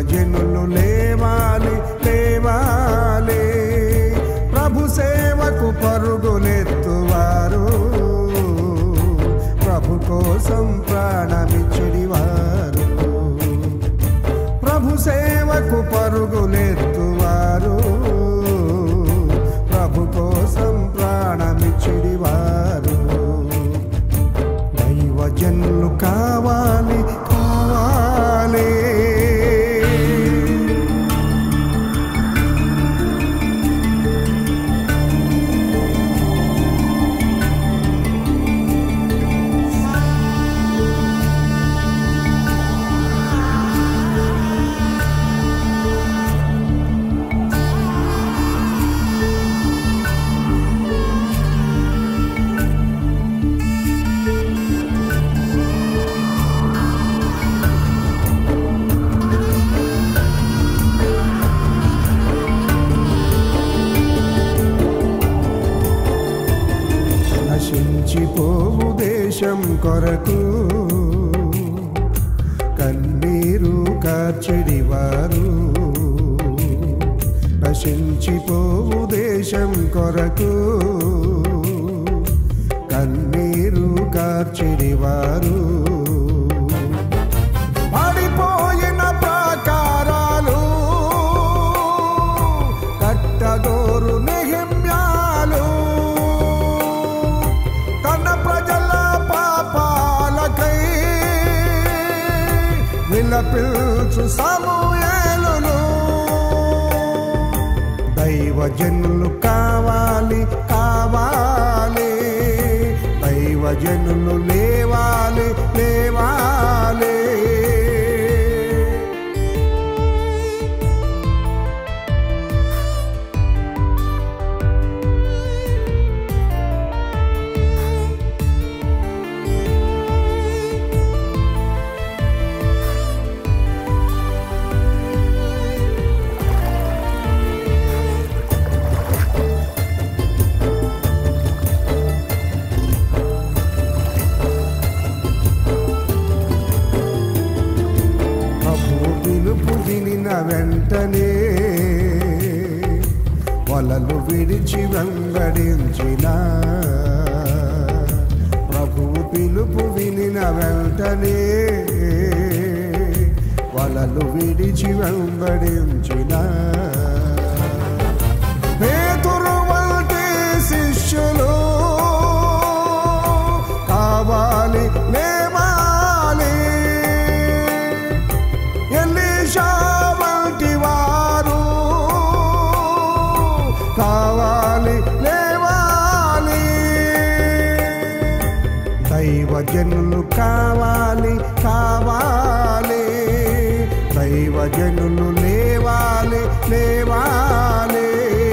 దైవజనులు లేవాలి లేవాలి ప్రభు సేవకు పరుగులెత్తువారు ప్రభు కోసం ప్రాణమిచ్చడివారు ప్రభు సేవకు పరుగులెత్తువారు ప్రభు కోసం ప్రాణమిచ్చడివారు దైవజనులు కావాలి కావాలి నశించిపోవు దేశం కొరకు కన్నీరు కార్చెడివారు నశించిపోవు దేశం కొరకు కన్నీరు కార్చెడివారు పడిపోయిన ప్రాకారాలు కట్టగోరు నెహిమ్యాలు తన ప్రజల పాపాలకై విలపిల్చు సమూయేలును దైవజనులు కావాలి కావాలి దైవజనులు లేవాలి లేవాలి ప్రభు పిలుపు వినిన వెంటనే వలలు విడిచి వెంబడించిన ప్రభు పిలుపు వినిన వెంటనే వలలు విడిచి వెంబడించిన పేతురు వంటి శిష్యులు కావాలి లేవాలి ఎలీషా వంటి వారు కావాలి లేవాలి దైవజనులు కావాలి కావాలి దైవజనులు లేవాలి లేవాలి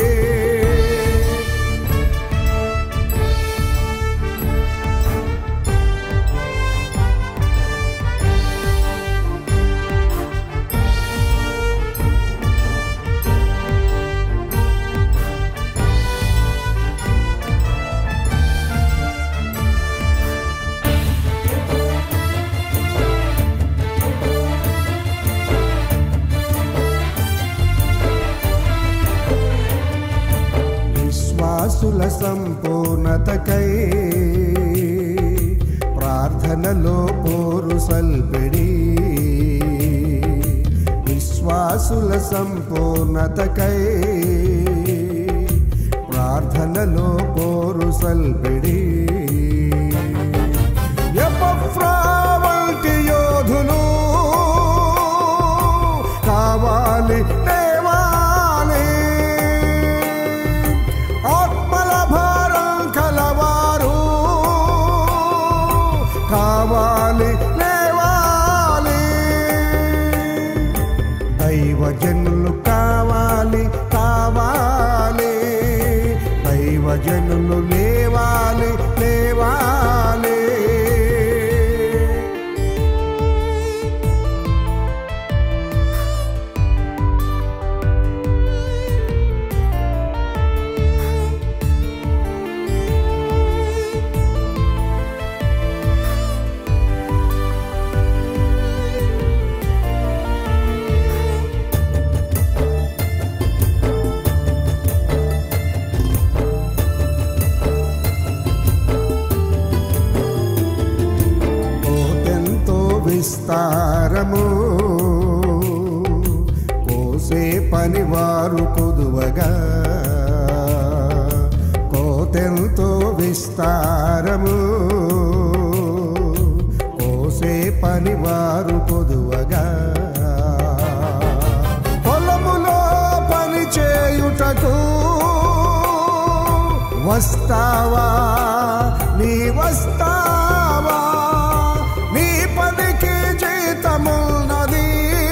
విశ్వాసుల సంపూర్ణతకై ప్రార్థనలో పోరు సల్పిడి విశ్వాసుల సంపూర్ణతకై ప్రార్థనలో పోరు సల్పిడి ఎపఫ్రా వంటి యోధులు కావాలి దేవాలి ఆత్మల భారం కలవారు కావాలి లేవాలి దైవజనులు కావాలి కావాలి దైవజనులు లేవాలి లేవాలి పనివారు కొదువగా కోతెంతో విస్తారము కోసే పనివారు కొదువగా పొలములో పని చేయుటకు వస్తావా నీ వస్తావా నీ పనికి జీతమున్నది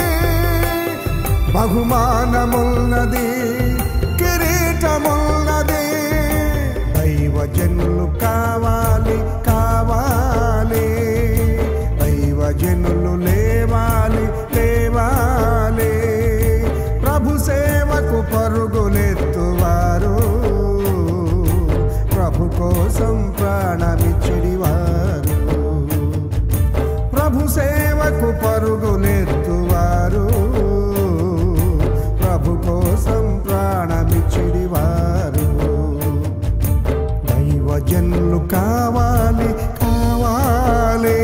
బహుమానమున్నది కిరీటమున్నది దైవజనులు కావాలి కావాలి దైవజనులు లేవాలి లేవాలి ప్రభు సేవకు పరుగులెత్తువారు ప్రభు కోసం ప్రాణమిచ్చిడివారు ప్రభు సేవకు పరుగులెత్తువారు ప్రభు కోసం ప్రాణమిచ్చిడివారు దైవజనులు కావాలి కావాలి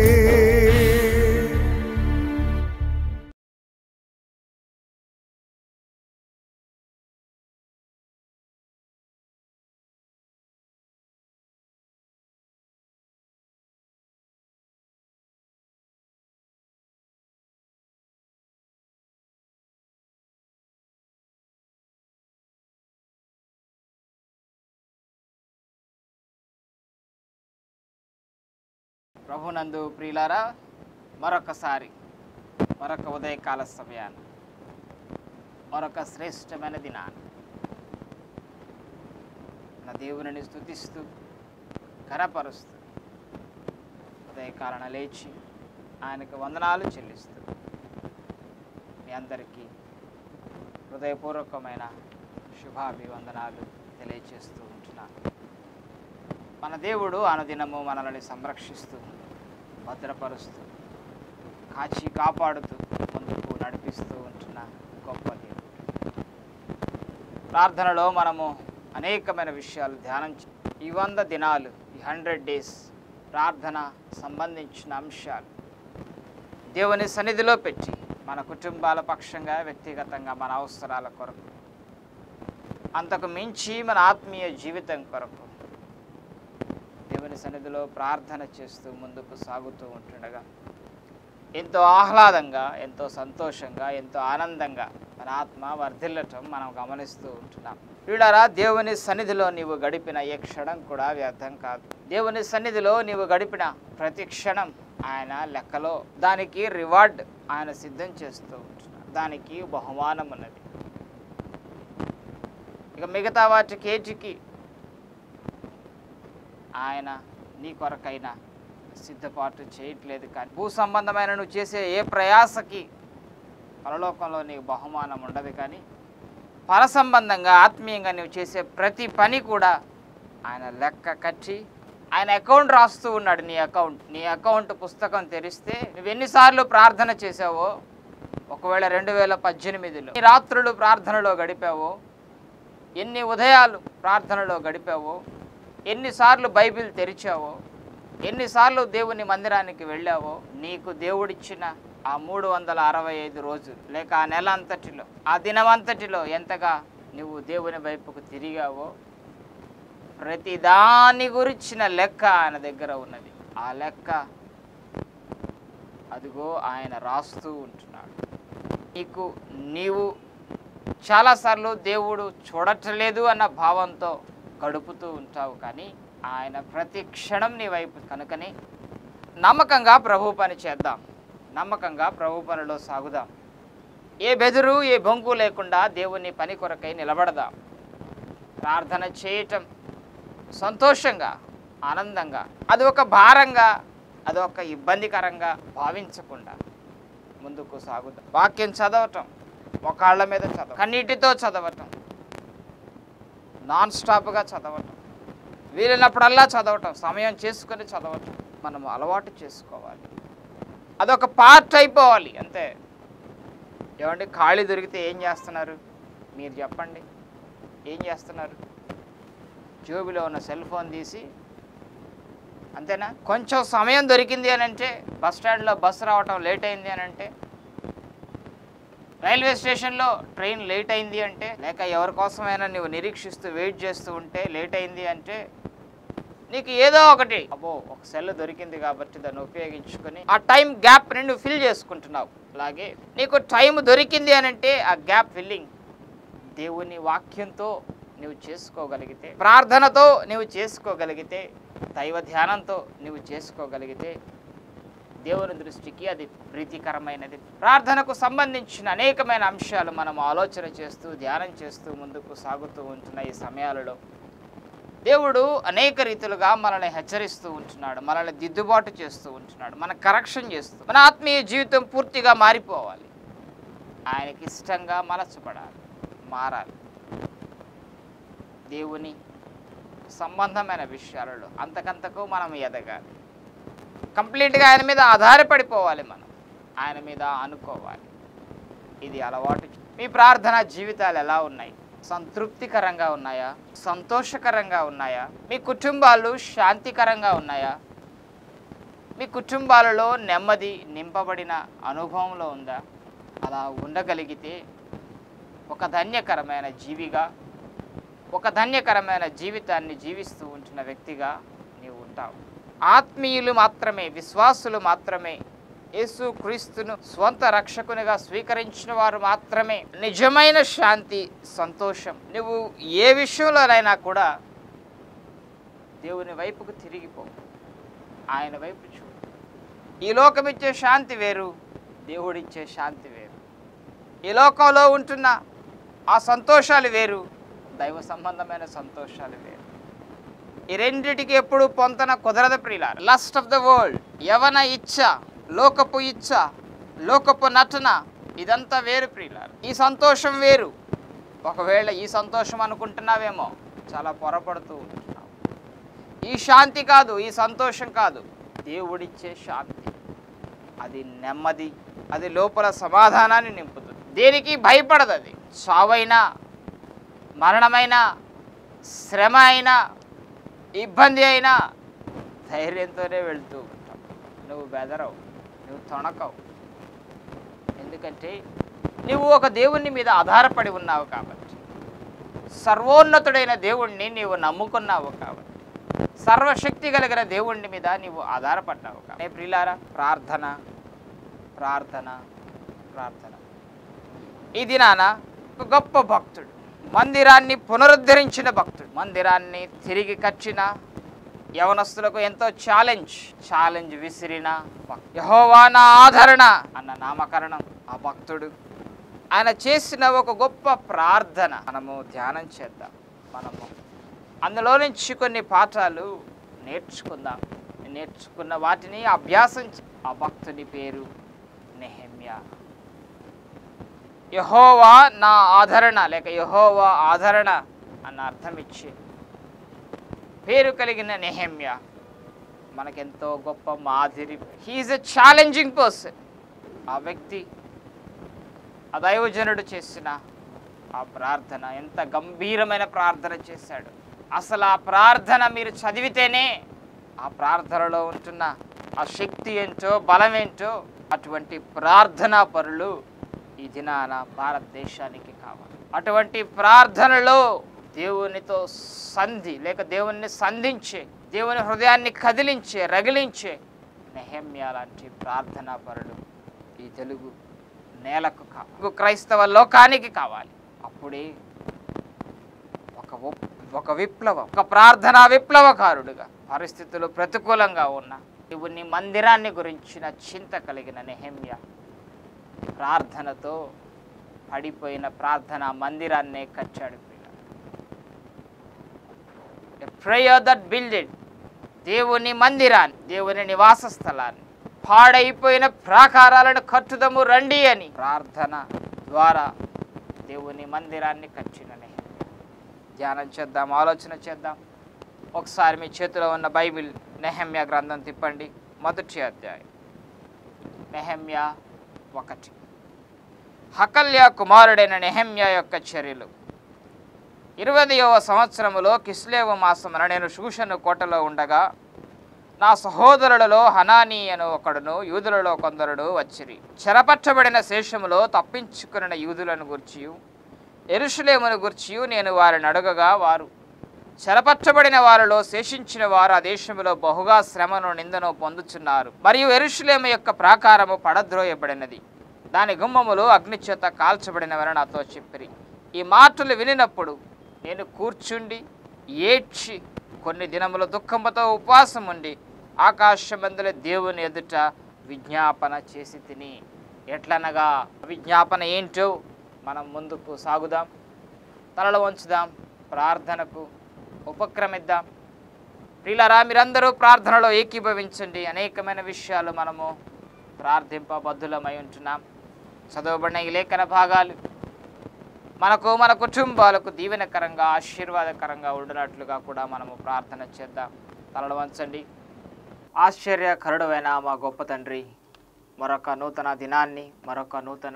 ప్రభునందు ప్రియులారా మరొకసారి మరొక ఉదయకాల సమయాన్ని మరొక శ్రేష్టమైన దినాన్ని నా దేవుని స్థుతిస్తూ ఘనపరుస్తూ ఉదయకాలన లేచి ఆయనకు వందనాలు చెల్లిస్తూ మీ అందరికీ హృదయపూర్వకమైన శుభాభివందనాలు తెలియచేస్తూ ఉంటున్నాను మన దేవుడు అనుదినము మనల్ని సంరక్షిస్తూ భద్రపరుస్తూ కాచి కాపాడుతూ ముందుకు నడిపిస్తూ ఉంటున్న గొప్ప దేవుడు ప్రార్థనలో మనము అనేకమైన విషయాలు ధ్యానం చే- ఈ వంద దినాలు ఈ హండ్రెడ్ డేస్ ప్రార్థన సంబంధించిన అంశాలు దేవుని సన్నిధిలో పెట్టి మన కుటుంబాల పక్షంగా వ్యక్తిగతంగా మన అవసరాల కొరకు అంతకు మించి మన ఆత్మీయ జీవితం కొరకు దేవుని సన్నిధిలో ప్రార్థన చేస్తూ ముందుకు సాగుతూ ఉంటుండగా ఎంతో ఆహ్లాదంగా ఎంతో సంతోషంగా ఎంతో ఆనందంగా మన ఆత్మ వర్ధిల్లటం మనం గమనిస్తూ ఉంటున్నాం వీడారా దేవుని సన్నిధిలో నీవు గడిపిన ఏ క్షణం కూడా వ్యర్థం కాదు దేవుని సన్నిధిలో నీవు గడిపిన ప్రతి క్షణం ఆయన లెక్కలో దానికి రివార్డ్ ఆయన సిద్ధం చేస్తూ ఉంటున్నాడు దానికి బహుమానం ఉన్నది ఇక మిగతా వాటికి ఏటికి ఆయన నీ కొరకైనా సిద్ధపాటు చేయట్లేదు కానీ భూ సంబంధమైన నువ్వు చేసే ఏ ప్రయాసకి పరలోకంలో నీకు బహుమానం ఉండదు కానీ పర సంబంధంగా ఆత్మీయంగా నువ్వు చేసే ప్రతి పని కూడా ఆయన లెక్క కట్టి ఆయన అకౌంట్ రాస్తూ ఉన్నాడు నీ అకౌంట్ నీ అకౌంట్ పుస్తకం తెరిస్తే నువ్వు ఎన్నిసార్లు ప్రార్థన చేసావో ఒకవేళ రెండు వేల పద్దెనిమిదిలో ఎన్ని రాత్రులు ప్రార్థనలో గడిపావో ఎన్ని ఉదయాలు ప్రార్థనలో గడిపావో ఎన్నిసార్లు బైబిల్ తెరిచావో ఎన్నిసార్లు దేవుని మందిరానికి వెళ్ళావో నీకు దేవుడిచ్చిన ఆ మూడు వందల అరవై ఐదు రోజులు లేక ఆ నెల అంతటిలో ఆ దినమంతటిలో ఎంతగా నువ్వు దేవుని వైపుకు తిరిగావో ప్రతి దాని గురించిన లెక్క ఆయన దగ్గర ఉన్నది ఆ లెక్క అదిగో ఆయన రాస్తూ ఉంటున్నాడు నీకు నీవు చాలాసార్లు దేవుడు చూడట్లేదు అన్న భావంతో గడుపుతూ ఉంటావు కానీ ఆయన ప్రతి క్షణం నీ వైపు కనుకని నమ్మకంగా ప్రభు పని చేద్దాం నమ్మకంగా ప్రభు పనిలో సాగుదాం ఏ బెదురు ఏ బొంకు లేకుండా దేవుని పని కొరకై నిలబడదాం ప్రార్థన చేయటం సంతోషంగా ఆనందంగా అది ఒక భారంగా అది ఒక ఇబ్బందికరంగా భావించకుండా ముందుకు సాగుదాం వాక్యం చదవటం ఒకళ్ళ మీద చదవ కన్నీటితో చదవటం నాన్ స్టాప్గా చదవటం వీలైనప్పుడల్లా చదవటం సమయం చేసుకొని చదవటం మనం అలవాటు చేసుకోవాలి అదొక పార్ట్ అయిపోవాలి అంతే ఏమండి ఖాళీ దొరికితే ఏం చేస్తున్నారు మీరు చెప్పండి ఏం చేస్తున్నారు జోబిలో ఉన్న సెల్ ఫోన్ తీసి అంతేనా కొంచెం సమయం దొరికింది అని అంటే బస్ స్టాండ్లో బస్సు రావటం లేట్ అయింది అని అంటే రైల్వే స్టేషన్లో ట్రైన్ లేట్ అయింది అంటే లేక ఎవరి కోసమైనా నువ్వు నిరీక్షిస్తూ వెయిట్ చేస్తూ ఉంటే లేట్ అయింది అంటే నీకు ఏదో ఒకటి అబ్బో ఒక సెల్ దొరికింది కాబట్టి దాన్ని ఉపయోగించుకొని ఆ టైం గ్యాప్ ని నువ్వు ఫిల్ చేసుకుంటున్నావు అలాగే నీకు టైం దొరికింది అని అంటే ఆ గ్యాప్ ఫిల్లింగ్ దేవుని వాక్యంతో నువ్వు చేసుకోగలిగితే ప్రార్థనతో నువ్వు చేసుకోగలిగితే దైవ ధ్యానంతో నువ్వు చేసుకోగలిగితే దేవుని దృష్టికి అది ప్రీతికరమైనది ప్రార్థనకు సంబంధించిన అనేకమైన అంశాలు మనం ఆలోచన చేస్తూ ధ్యానం చేస్తూ ముందుకు సాగుతూ ఉంటున్న ఈ సమయాలలో దేవుడు అనేక రీతులుగా మనల్ని హెచ్చరిస్తూ ఉంటున్నాడు మనల్ని దిద్దుబాటు చేస్తూ ఉంటున్నాడు మన కరెక్షన్ చేస్తూ మన ఆత్మీయ జీవితం పూర్తిగా మారిపోవాలి ఆయనకి ఇష్టంగా మలచబడాలి మారాలి దేవుని సంబంధమైన విషయాలలో అంతకంతకు మనం ఎదగాలి కంప్లీట్గా ఆయన మీద ఆధారపడిపోవాలి మనం ఆయన మీద అనుకోవాలి ఇది అలవాటు మీ ప్రార్థన జీవితాలు ఎలా ఉన్నాయి సంతృప్తికరంగా ఉన్నాయా సంతోషకరంగా ఉన్నాయా మీ కుటుంబాలు శాంతికరంగా ఉన్నాయా మీ కుటుంబాలలో నెమ్మది నింపబడిన అనుభవంలో ఉందా అలా ఉండగలిగితే ఒక ధన్యకరమైన జీవిగా ఒక ధన్యకరమైన జీవితాన్ని జీవిస్తూ ఉంటున్న వ్యక్తిగా నీవు ఉంటావు ఆత్మీయులు మాత్రమే విశ్వాసులు మాత్రమే యేసు క్రీస్తును స్వంత రక్షకునిగా స్వీకరించిన వారు మాత్రమే నిజమైన శాంతి సంతోషం నువ్వు ఏ విషయంలోనైనా కూడా దేవుని వైపుకు తిరిగిపో ఆయన వైపు చూడు ఈ లోకం ఇచ్చే శాంతి వేరు దేవుడిచ్చే శాంతి వేరు ఈ లోకంలో ఉంటున్న ఆ సంతోషాలు వేరు దైవ సంబంధమైన సంతోషాలు వేరు ఈ రెండిటికి ఎప్పుడు పొంతన కుదరదు ప్రియుల లస్ట్ ఆఫ్ ద వరల్డ్ యవన ఇచ్చ లోకపు ఇచ్చ లోకపు నటన ఇదంతా వేరు ప్రియుల ఈ సంతోషం వేరు ఒకవేళ ఈ సంతోషం అనుకుంటున్నావేమో చాలా పొరపడుతూ ఉంటున్నావు ఈ శాంతి కాదు ఈ సంతోషం కాదు దేవుడిచ్చే శాంతి అది నెమ్మది అది లోపల సమాధానాన్ని నింపుతుంది దేనికి భయపడదు అది చావైనా మరణమైనా శ్రమ అయినా ఇబ్బంది అయినా ధైర్యంతోనే వెళ్తూ ఉంటాం నువ్వు బెదరవు నువ్వు తొణకవు ఎందుకంటే నువ్వు ఒక దేవుని మీద ఆధారపడి ఉన్నావు కాబట్టి సర్వోన్నతుడైన దేవుణ్ణి నీవు నమ్ముకున్నావు కాబట్టి సర్వశక్తి కలిగిన దేవుణ్ణి మీద నీవు ఆధారపడ్డావు కాబట్టి ప్రిలారా ప్రార్థన ప్రార్థన ప్రార్థన ఈ దినాన ఒక గొప్ప భక్తుడు మందిరాన్ని పునరుద్ధరించిన భక్తుడు మందిరాన్ని తిరిగి కట్టిన యవనస్తులకు ఎంతో ఛాలెంజ్ ఛాలెంజ్ విసిరిన భక్తుడు. యెహోవా నా ఆదరణ అన్న నామకరణం ఆ భక్తుడు ఆయన చేసిన ఒక గొప్ప ప్రార్థన మనము ధ్యానం చేద్దాం మనము అందులో నుంచి కొన్ని పాఠాలు నేర్చుకుందాం నేర్చుకున్న వాటిని అభ్యాసం చే- ఆ భక్తుని పేరు నెహమ్యా యహోవా నా ఆదరణ లేక యహోవా ఆదరణ అన్న అర్థం ఇచ్చి పేరు కలిగిన నెహమ్య మనకెంతో గొప్ప మాదిరి హీఈస్ ఎ ఛాలెంజింగ్ పర్సన్ ఆ వ్యక్తి ఆ దైవజనుడు చేసిన ఆ ప్రార్థన ఎంత గంభీరమైన ప్రార్థన చేశాడు అసలు ఆ ప్రార్థన మీరు చదివితేనే ఆ ప్రార్థనలో ఉంటున్న ఆ శక్తి ఏంటో బలం ఏంటో అటువంటి ప్రార్థనా పరులు ఈ దినాన భారతదేశానికి కావాలి అటువంటి ప్రార్థనలో దేవునితో సంధి లేక దేవుణ్ణి సంధించే దేవుని హృదయాన్ని కదిలించే రగిలించే నెహమ్యా లాంటి ప్రార్థనా పరులు ఈ తెలుగు నేలకు కావాలి క్రైస్తవ లోకానికి కావాలి అప్పుడే ఒక ఉప్- ఒక విప్లవం ఒక ప్రార్థనా విప్లవకారుడుగా పరిస్థితులు ప్రతికూలంగా ఉన్న దేవుని మందిరాన్ని గురించిన చింత కలిగిన నెహమ్య ప్రార్థనతో పడిపోయిన ప్రార్థనా మందిరాన్నే కట్టాడు ప్రేయర్ దట్ బిల్డెడ్ దేవుని మందిరాన్ని దేవుని నివాస స్థలాన్ని పాడైపోయిన ప్రాకారాలను కట్టుదము రండి అని ప్రార్థన ద్వారా దేవుని మందిరాన్ని కట్టిన నెహమ్యా. ధ్యానం చేద్దాం ఆలోచన చేద్దాం ఒకసారి మీ చేతిలో ఉన్న బైబిల్ నెహమ్యా గ్రంథం తిప్పండి మొదటి అధ్యాయం నెహమ్యా ఒకటి హకల్యా కుమారుడైన నెహమ్యా యొక్క చర్యలు ఇరవదవ సంవత్సరములో కిస్లేవ మాసమున నేను షూషను కోటలో ఉండగా నా సహోదరులలో హనాని అను ఒకడును యూదులలో కొందరుడు వచ్చిరి చెరపట్టబడిన శేషములో తప్పించుకున్న యూదులను గుర్చియు ఎరుషులేమును గుర్చియు నేను వారిని అడగగా వారు చెరపట్టబడిన వారిలో శేషించిన వారు ఆ దేశంలో బహుగా శ్రమను నిందను పొందుచున్నారు మరియు ఎరుషులేము యొక్క ప్రాకారము పడద్రోయబడినది దాని గుమ్మములు అగ్నిచేత కాల్చబడినవని నాతో చెప్పిరి ఈ మాటలు వినినప్పుడు నేను కూర్చుండి ఏడ్చి కొన్ని దినముల దుఃఖముతో ఉపవాసం ఉండి ఆకాశమందుల దేవుని ఎదుట విజ్ఞాపన చేసి తిని ఎట్లనగా విజ్ఞాపన ఏంటో మనం ముందుకు సాగుదాం తలలు వంచుదాం ప్రార్థనకు ఉపక్రమిద్దాం ప్రియులరా మీరందరూ ప్రార్థనలో ఏకీభవించండి అనేకమైన విషయాలు మనము ప్రార్థింపబద్ధులమై ఉంటున్నాం చదవబడిన ఈ లేఖన భాగాలు మనకు మన కుటుంబాలకు దీవెనకరంగా ఆశీర్వాదకరంగా ఉండినట్లుగా కూడా మనము ప్రార్థన చేద్దాం తలలు వంచండి ఆశ్చర్యకరుడమైన మా గొప్ప తండ్రి మరొక నూతన దినాన్ని మరొక నూతన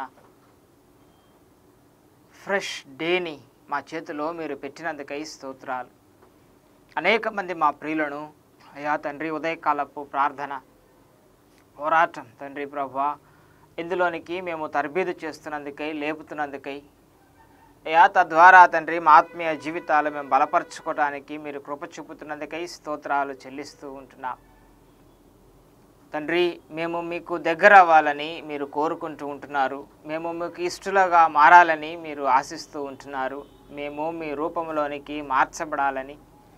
ఫ్రెష్ డేని మా చేతిలో మీరు పెట్టినందుకై స్తోత్రాలు అనేక మంది మా ప్రియులను అయా తండ్రి ఉదయకాలపు ప్రార్థన పోరాటం తండ్రి ప్రభా ఇందులోనికి మేము తర్బీదు చేస్తున్నందుకై లేపుతున్నందుకై అయా తద్వారా తండ్రి మా ఆత్మీయ జీవితాలు మేము బలపరచుకోవడానికి మీరు కృప చూపుతున్నందుకై స్తోత్రాలు చెల్లిస్తూ ఉంటున్నాం తండ్రి మేము మీకు దగ్గర అవ్వాలని మీరు కోరుకుంటూ ఉంటున్నారు మేము మీకు ఇష్టలుగా మారాలని మీరు ఆశిస్తూ ఉంటున్నారు మేము మీ రూపంలోనికి మార్చబడాలని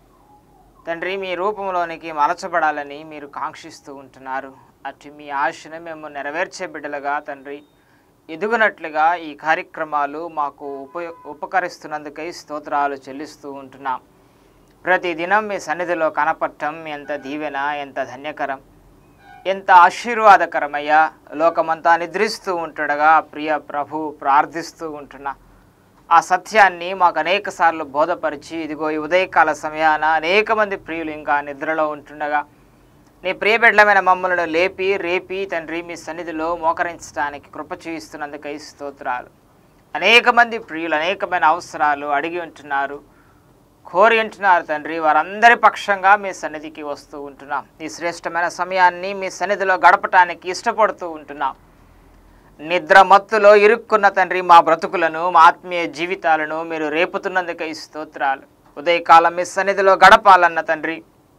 తండ్రి మీ రూపంలోనికి మలచబడాలని మీరు కాంక్షిస్తూ ఉంటున్నారు అటు మీ ఆశను మేము నెరవేర్చే బిడ్డలుగా తండ్రి ఎదుగునట్లుగా ఈ కార్యక్రమాలు మాకు ఉప ఉపకరిస్తున్నందుకై స్తోత్రాలు చెల్లిస్తూ ఉంటున్నాం ప్రతి దినం మీ సన్నిధిలో కనపడటం ఎంత దీవెన ఎంత ధన్యకరం ఎంత ఆశీర్వాదకరమయ్యా లోకమంతా నిద్రిస్తూ ఉంటుండగా ప్రియ ప్రభు ప్రార్థిస్తూ ఉంటున్నా ఆ సత్యాన్ని మాకు అనేక సార్లు బోధపరిచి ఇదిగో ఈ ఉదయకాల సమయాన అనేక మంది ప్రియులు ఇంకా నిద్రలో ఉంటుండగా నీ ప్రియబిడ్డలమైన మమ్మల్ని లేపి రేపి తండ్రి మీ సన్నిధిలో మోకరించడానికి కృప చూయిస్తున్నందుకై స్తోత్రాలు అనేక మంది ప్రియులు అనేకమైన అవసరాలు అడిగి ఉంటున్నారు కోరి ఉంటున్నారు తండ్రి వారందరి పక్షంగా మీ సన్నిధికి వస్తూ ఉంటున్నాం ఈ శ్రేష్టమైన సమయాన్ని మీ సన్నిధిలో గడపటానికి ఇష్టపడుతూ ఉంటున్నాం నిద్ర మత్తులో ఇరుక్కున్న తండ్రి మా బ్రతుకులను మా ఆత్మీయ జీవితాలను మీరు రేపుతున్నందుకై స్తోత్రాలు ఉదయకాలం మీ సన్నిధిలో గడపాలన్న తండ్రి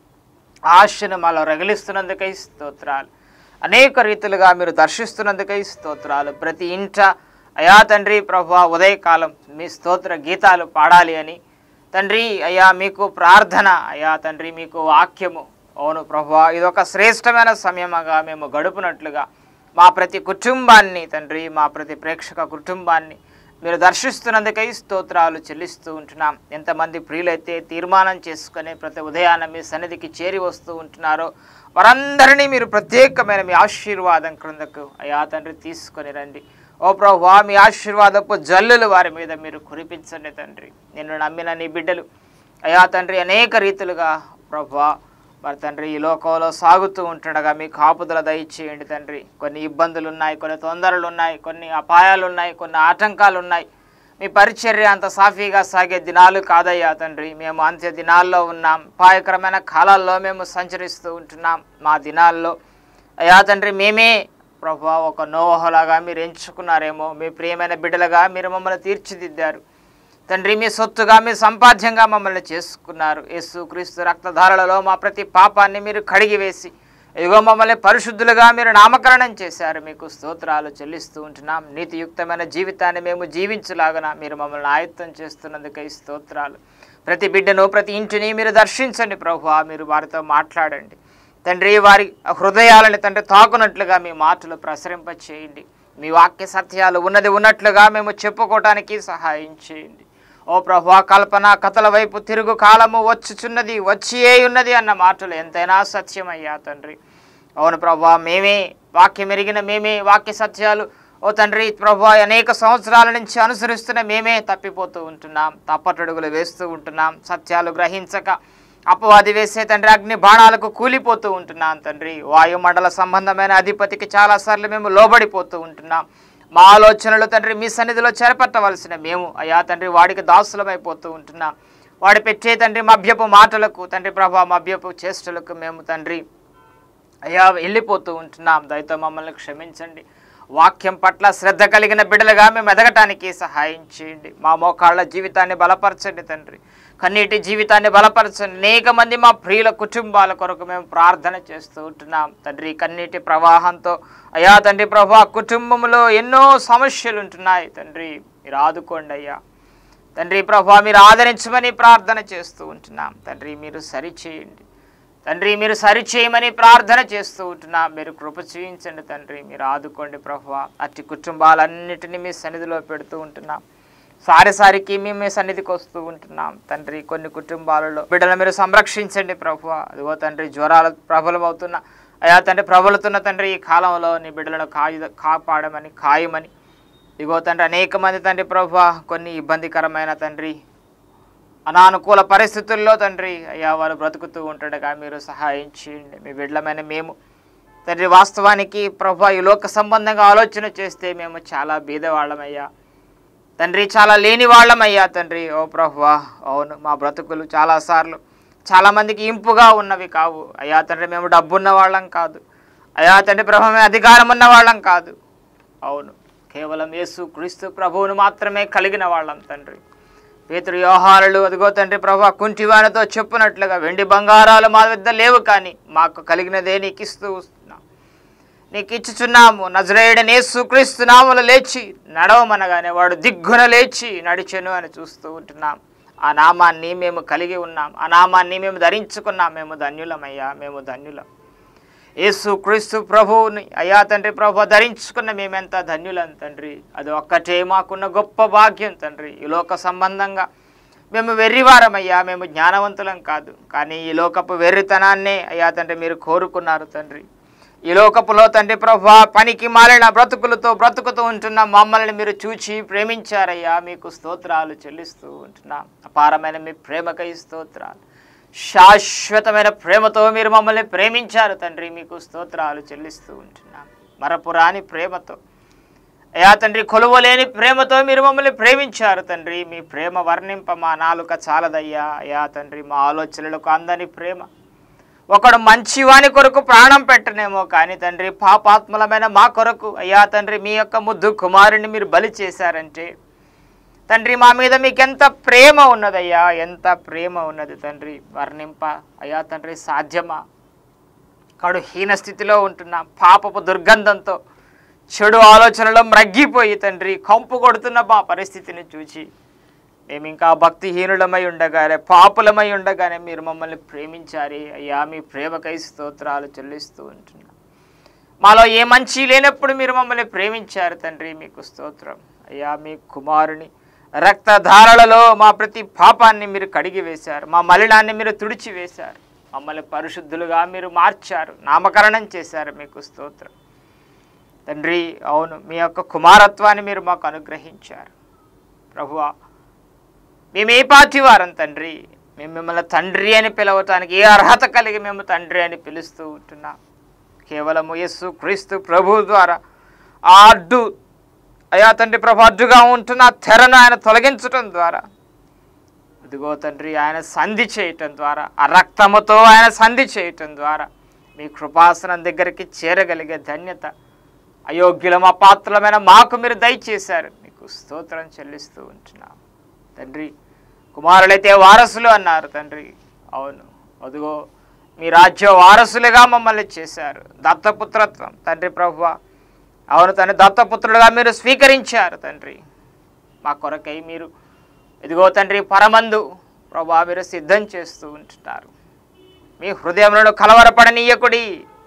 ఆశను మాలో రగిలిస్తున్నందుకై స్తోత్రాలు అనేక రీతులుగా మీరు దర్శిస్తున్నందుకై స్తోత్రాలు ప్రతి ఇంట అయా తండ్రి ప్రభు ఉదయకాలం మీ స్తోత్ర గీతాలు పాడాలి అని తండ్రి అయ్యా మీకు ప్రార్థన అయ్యా తండ్రి మీకు వాక్యము అవును ప్రభు ఇదొక శ్రేష్టమైన సమయముగా మేము గడుపునట్లుగా మా ప్రతి కుటుంబాన్ని తండ్రి మా ప్రతి ప్రేక్షక కుటుంబాన్ని మీరు దర్శిస్తున్నందుకై స్తోత్రాలు చెల్లిస్తూ ఉంటున్నాం ఎంతమంది ప్రియులైతే తీర్మానం చేసుకుని ప్రతి ఉదయాన్న మీ సన్నిధికి చేరి వస్తూ ఉంటున్నారో వారందరినీ మీరు ప్రత్యేకమైన మీ ఆశీర్వాదం క్రిందకు అయా తండ్రి తీసుకొని రండి ఓ ప్రభా మీ ఆశీర్వాదపు జల్లులు వారి మీద మీరు కురిపించండి తండ్రి నిన్ను నమ్మిన నీ బిడ్డలు అయా తండ్రి అనేక రీతులుగా ప్రభా మరి తండ్రి ఈ లోకంలో సాగుతూ ఉంటుండగా మీ కాపుదల దయచేయండి తండ్రి కొన్ని ఇబ్బందులు ఉన్నాయి కొన్ని తొందరలు ఉన్నాయి కొన్ని అపాయాలు ఉన్నాయి కొన్ని ఆటంకాలు ఉన్నాయి మీ పరిచర్య అంత సాఫీగా సాగే దినాలు కాదయ్యా తండ్రి మేము అంత్య దినాల్లో ఉన్నాం అపాయకరమైన కాలాల్లో మేము సంచరిస్తూ ఉంటున్నాం మా దినాల్లో అయ్యా తండ్రి మేమే ప్రభా ఒక నోహలాగా మీరు ఎంచుకున్నారేమో మీ ప్రియమైన బిడ్డలుగా మీరు మమ్మల్ని తీర్చిదిద్దారు తండ్రి మీ సొత్తుగా మీ సంపాద్యంగా మమ్మల్ని చేసుకున్నారు యేసు క్రీస్తు రక్తధారలలో మా ప్రతి పాపాన్ని మీరు కడిగివేసి ఇదిగో మమ్మల్ని పరిశుద్ధులుగా మీరు నామకరణం చేశారు మీకు స్తోత్రాలు చెల్లిస్తూ ఉంటున్నాం నీతియుక్తమైన జీవితాన్ని మేము జీవించలాగన మీరు మమ్మల్ని ఆయుత్తం చేస్తున్నందుకై స్తోత్రాలు ప్రతి బిడ్డను ప్రతి ఇంటిని మీరు దర్శించండి ప్రభు మీరు వారితో మాట్లాడండి తండ్రి వారి హృదయాలని తండ్రి తాకునట్లుగా మీ మాటలు ప్రసరింప చేయండి మీ వాక్య సత్యాలు ఉన్నది ఉన్నట్లుగా మేము చెప్పుకోవటానికి సహాయం చేయండి ఓ ప్రభు కల్పన కథల వైపు తిరుగు కాలము వచ్చుచున్నది వచ్చియే ఉన్నది అన్న మాటలు ఎంతైనా సత్యమయ్యా తండ్రి అవును ప్రభా మేమే వాక్యం ఎరిగిన మేమే వాక్య సత్యాలు ఓ తండ్రి ప్రభు అనేక సంవత్సరాల నుంచి అనుసరిస్తున్న మేమే తప్పిపోతూ ఉంటున్నాం తప్పటడుగులు వేస్తూ ఉంటున్నాం సత్యాలు గ్రహించక అపవాది వేసే తండ్రి అగ్ని బాణాలకు కూలిపోతూ ఉంటున్నాం తండ్రి వాయుమండల సంబంధమైన అధిపతికి చాలాసార్లు మేము లోబడిపోతూ ఉంటున్నాం మా ఆలోచనలు తండ్రి మీ సన్నిధిలో చేరపట్టవలసిన మేము అయా తండ్రి వాడికి దాసులమైపోతూ ఉంటున్నాం వాడు పెట్టే తండ్రి మభ్యపు మాటలకు తండ్రి ప్రభా మభ్యపు చేష్టలకు మేము తండ్రి అయ్యా వెళ్ళిపోతూ ఉంటున్నాం దయతో మమ్మల్ని క్షమించండి వాక్యం పట్ల శ్రద్ధ కలిగిన బిడ్డలుగా మేము ఎదగటానికి సహాయం చేయండి మా మోకాళ్ళ జీవితాన్ని బలపరచండి తండ్రి కన్నీటి జీవితాన్ని బలపరచండి అనేక మంది మా ప్రియుల కుటుంబాల కొరకు మేము ప్రార్థన చేస్తూ ఉంటున్నాం తండ్రి కన్నీటి ప్రవాహంతో అయ్యా తండ్రి ప్రభా కుటుంబంలో ఎన్నో సమస్యలు ఉంటున్నాయి తండ్రి మీరు ఆదుకోండి అయ్యా తండ్రి ప్రభా మీరు ఆదరించమని ప్రార్థన చేస్తూ ఉంటున్నాం తండ్రి మీరు సరిచేయండి తండ్రి మీరు సరిచేయమని ప్రార్థన చేస్తూ ఉంటున్నాం మీరు కృప చూయించండి తండ్రి మీరు ఆదుకోండి ప్రభా అట్టి కుటుంబాలన్నిటినీ మీ సన్నిధిలో పెడుతూ ఉంటున్నాం సారి సారికి మేము మీ సన్నిధికి వస్తూ ఉంటున్నాం తండ్రి కొన్ని కుటుంబాలలో బిడ్డలు మీరు సంరక్షించండి ప్రభు అదిగో తండ్రి జ్వరాలు ప్రబలం అవుతున్న అయా తండ్రి ప్రబలుతున్న తండ్రి ఈ కాలంలో నీ బిడ్డలను కాయు కాపాడమని ఖాయమని ఇగో తండ్రి అనేక మంది తండ్రి ప్రభు కొన్ని ఇబ్బందికరమైన తండ్రి అనానుకూల పరిస్థితుల్లో తండ్రి అయ్యా వారు బ్రతుకుతూ ఉంటుండగా మీరు సహాయం చేయండి మీ బిడ్డలమైన మేము తండ్రి వాస్తవానికి ప్రభు ఈ లోక సంబంధంగా ఆలోచన చేస్తే మేము చాలా బీదవాళ్ళమయ్యా తండ్రి చాలా లేని వాళ్ళమయ్యా తండ్రి ఓ ప్రభువా అవును మా బ్రతుకులు చాలాసార్లు చాలామందికి ఇంపుగా ఉన్నవి కావు అయ్యా తండ్రి మేము డబ్బున్న వాళ్ళం కాదు అయ్యా తండ్రి ప్రభు మేము అధికారం ఉన్న వాళ్ళం కాదు అవును కేవలం యేసు క్రీస్తు ప్రభువును మాత్రమే కలిగిన వాళ్ళం తండ్రి పేతురు వ్యవహారాలు అదిగో తండ్రి ప్రభు కుంటివానితో చెప్పునట్లుగా వెండి బంగారాలు మా వద్ద లేవు కానీ మాకు కలిగినదే నీకు ఇస్తూ వస్తున్నాం నీకు ఇచ్చుచున్నాము నజరేయుడ నేసు క్రీస్తు నాములు లేచి నడవమనగానే వాడు దిగ్గున లేచి నడిచెను అని చూస్తూ ఉంటున్నాం ఆ నామాన్ని మేము కలిగి ఉన్నాం ఆ నామాన్ని మేము ధరించుకున్నాం మేము ధన్యులమయ్యా మేము ధన్యులం యేసు క్రీస్తు ప్రభువుని అయ్యా తండ్రి ప్రభు ధరించుకున్న మేమెంత ధన్యులం తండ్రి అది ఒక్కటే మాకున్న గొప్ప భాగ్యం తండ్రి ఈ లోక సంబంధంగా మేము వెర్రివారమయ్యా మేము జ్ఞానవంతులం కాదు కానీ ఈ లోకపు వెర్రితనాన్నే అయ్యా తండ్రి మీరు కోరుకున్నారు తండ్రి ఈ లోకపులో తండ్రి ప్రభా పనికి మాలిన బ్రతుకులతో బ్రతుకుతూ ఉంటున్న మమ్మల్ని మీరు చూచి ప్రేమించారయ్యా మీకు స్తోత్రాలు చెల్లిస్తూ ఉంటున్నాం అపారమైన మీ ప్రేమకై స్తోత్రాలు శాశ్వతమైన ప్రేమతో మీరు మమ్మల్ని ప్రేమించారు తండ్రి మీకు స్తోత్రాలు చెల్లిస్తూ ఉంటున్నాం మరపురాని ప్రేమతో అయ్యా తండ్రి కొలువలేని ప్రేమతో మీరు మమ్మల్ని ప్రేమించారు తండ్రి మీ ప్రేమ వర్ణింప మా నాలుక చాలదయ్యా అయ్యా తండ్రి మా ఆలోచనలకు అందని ప్రేమ ఒకడు మంచివాని కొరకు ప్రాణం పెట్టనేమో కానీ తండ్రి పాపాత్మలమైన మా కొరకు అయ్యా తండ్రి మీ యొక్క ముద్దు కుమారుని మీరు బలి చేశారంటే తండ్రి మా మీద మీకు ఎంత ప్రేమ ఉన్నదయ్యా ఎంత ప్రేమ ఉన్నది తండ్రి వర్ణింప అయ్యా తండ్రి సాధ్యమా కడు హీన స్థితిలో ఉంటున్న పాపపు దుర్గంధంతో చెడు ఆలోచనలో మ్రగ్గిపోయి తండ్రి కంపు కొడుతున్న మా పరిస్థితిని చూచి మేము ఇంకా భక్తిహీనులమై ఉండగానే పాపులమై ఉండగానే మీరు మమ్మల్ని ప్రేమించారే అయ్యా మీ ప్రేమకై స్తోత్రాలు చెల్లిస్తూ ఉంటున్నాం మాలో ఏ మంచి లేనప్పుడు మీరు మమ్మల్ని ప్రేమించారు తండ్రి మీకు స్తోత్రం అయ్యా మీ కుమారుని రక్తధారలలో మా ప్రతి పాపాన్ని మీరు కడిగి వేశారు మా మలినాన్ని మీరు తుడిచి వేశారు మమ్మల్ని పరిశుద్ధులుగా మీరు మార్చారు నామకరణం చేశారు మీకు స్తోత్రం తండ్రి అవును మీ యొక్క కుమారత్వాన్ని మీరు మాకు అనుగ్రహించారు ప్రభువా మేము ఏ పార్టీ వారం తండ్రి మేము మిమ్మల్ని తండ్రి అని పిలవటానికి ఏ అర్హత కలిగి మేము తండ్రి అని పిలుస్తూ ఉంటున్నాం కేవలము యస్సు క్రీస్తు ప్రభు ద్వారా ఆ అడ్డు అయా తండ్రి ప్రభు అడ్డుగా ఉంటున్న ఆ తెరను ఆయన తొలగించటం ద్వారా ఇదిగో తండ్రి ఆయన సంధి చేయటం ద్వారా ఆ రక్తముతో ఆయన సంధి చేయటం ద్వారా మీ కృపాసనం దగ్గరికి చేరగలిగే ధన్యత అయోగ్యులం అపాత్రలమైన మాకు మీరు దయచేశారు మీకు స్తోత్రం చెల్లిస్తూ ఉంటున్నాం తండ్రి కుమారులైతే వారసులు అన్నారు తండ్రి అవును అదిగో మీ రాజ్య వారసులుగా మమ్మల్ని చేశారు దత్తపుత్రత్వం తండ్రి ప్రభువ అవును తండ్రి దత్తపుత్రులుగా మీరు స్వీకరించారు తండ్రి మా కొరకై మీరు ఇదిగో తండ్రి పరమందు ప్రభా మీరు సిద్ధం చేస్తూ ఉంటున్నారు మీ హృదయములను కలవరపడనీయకుడి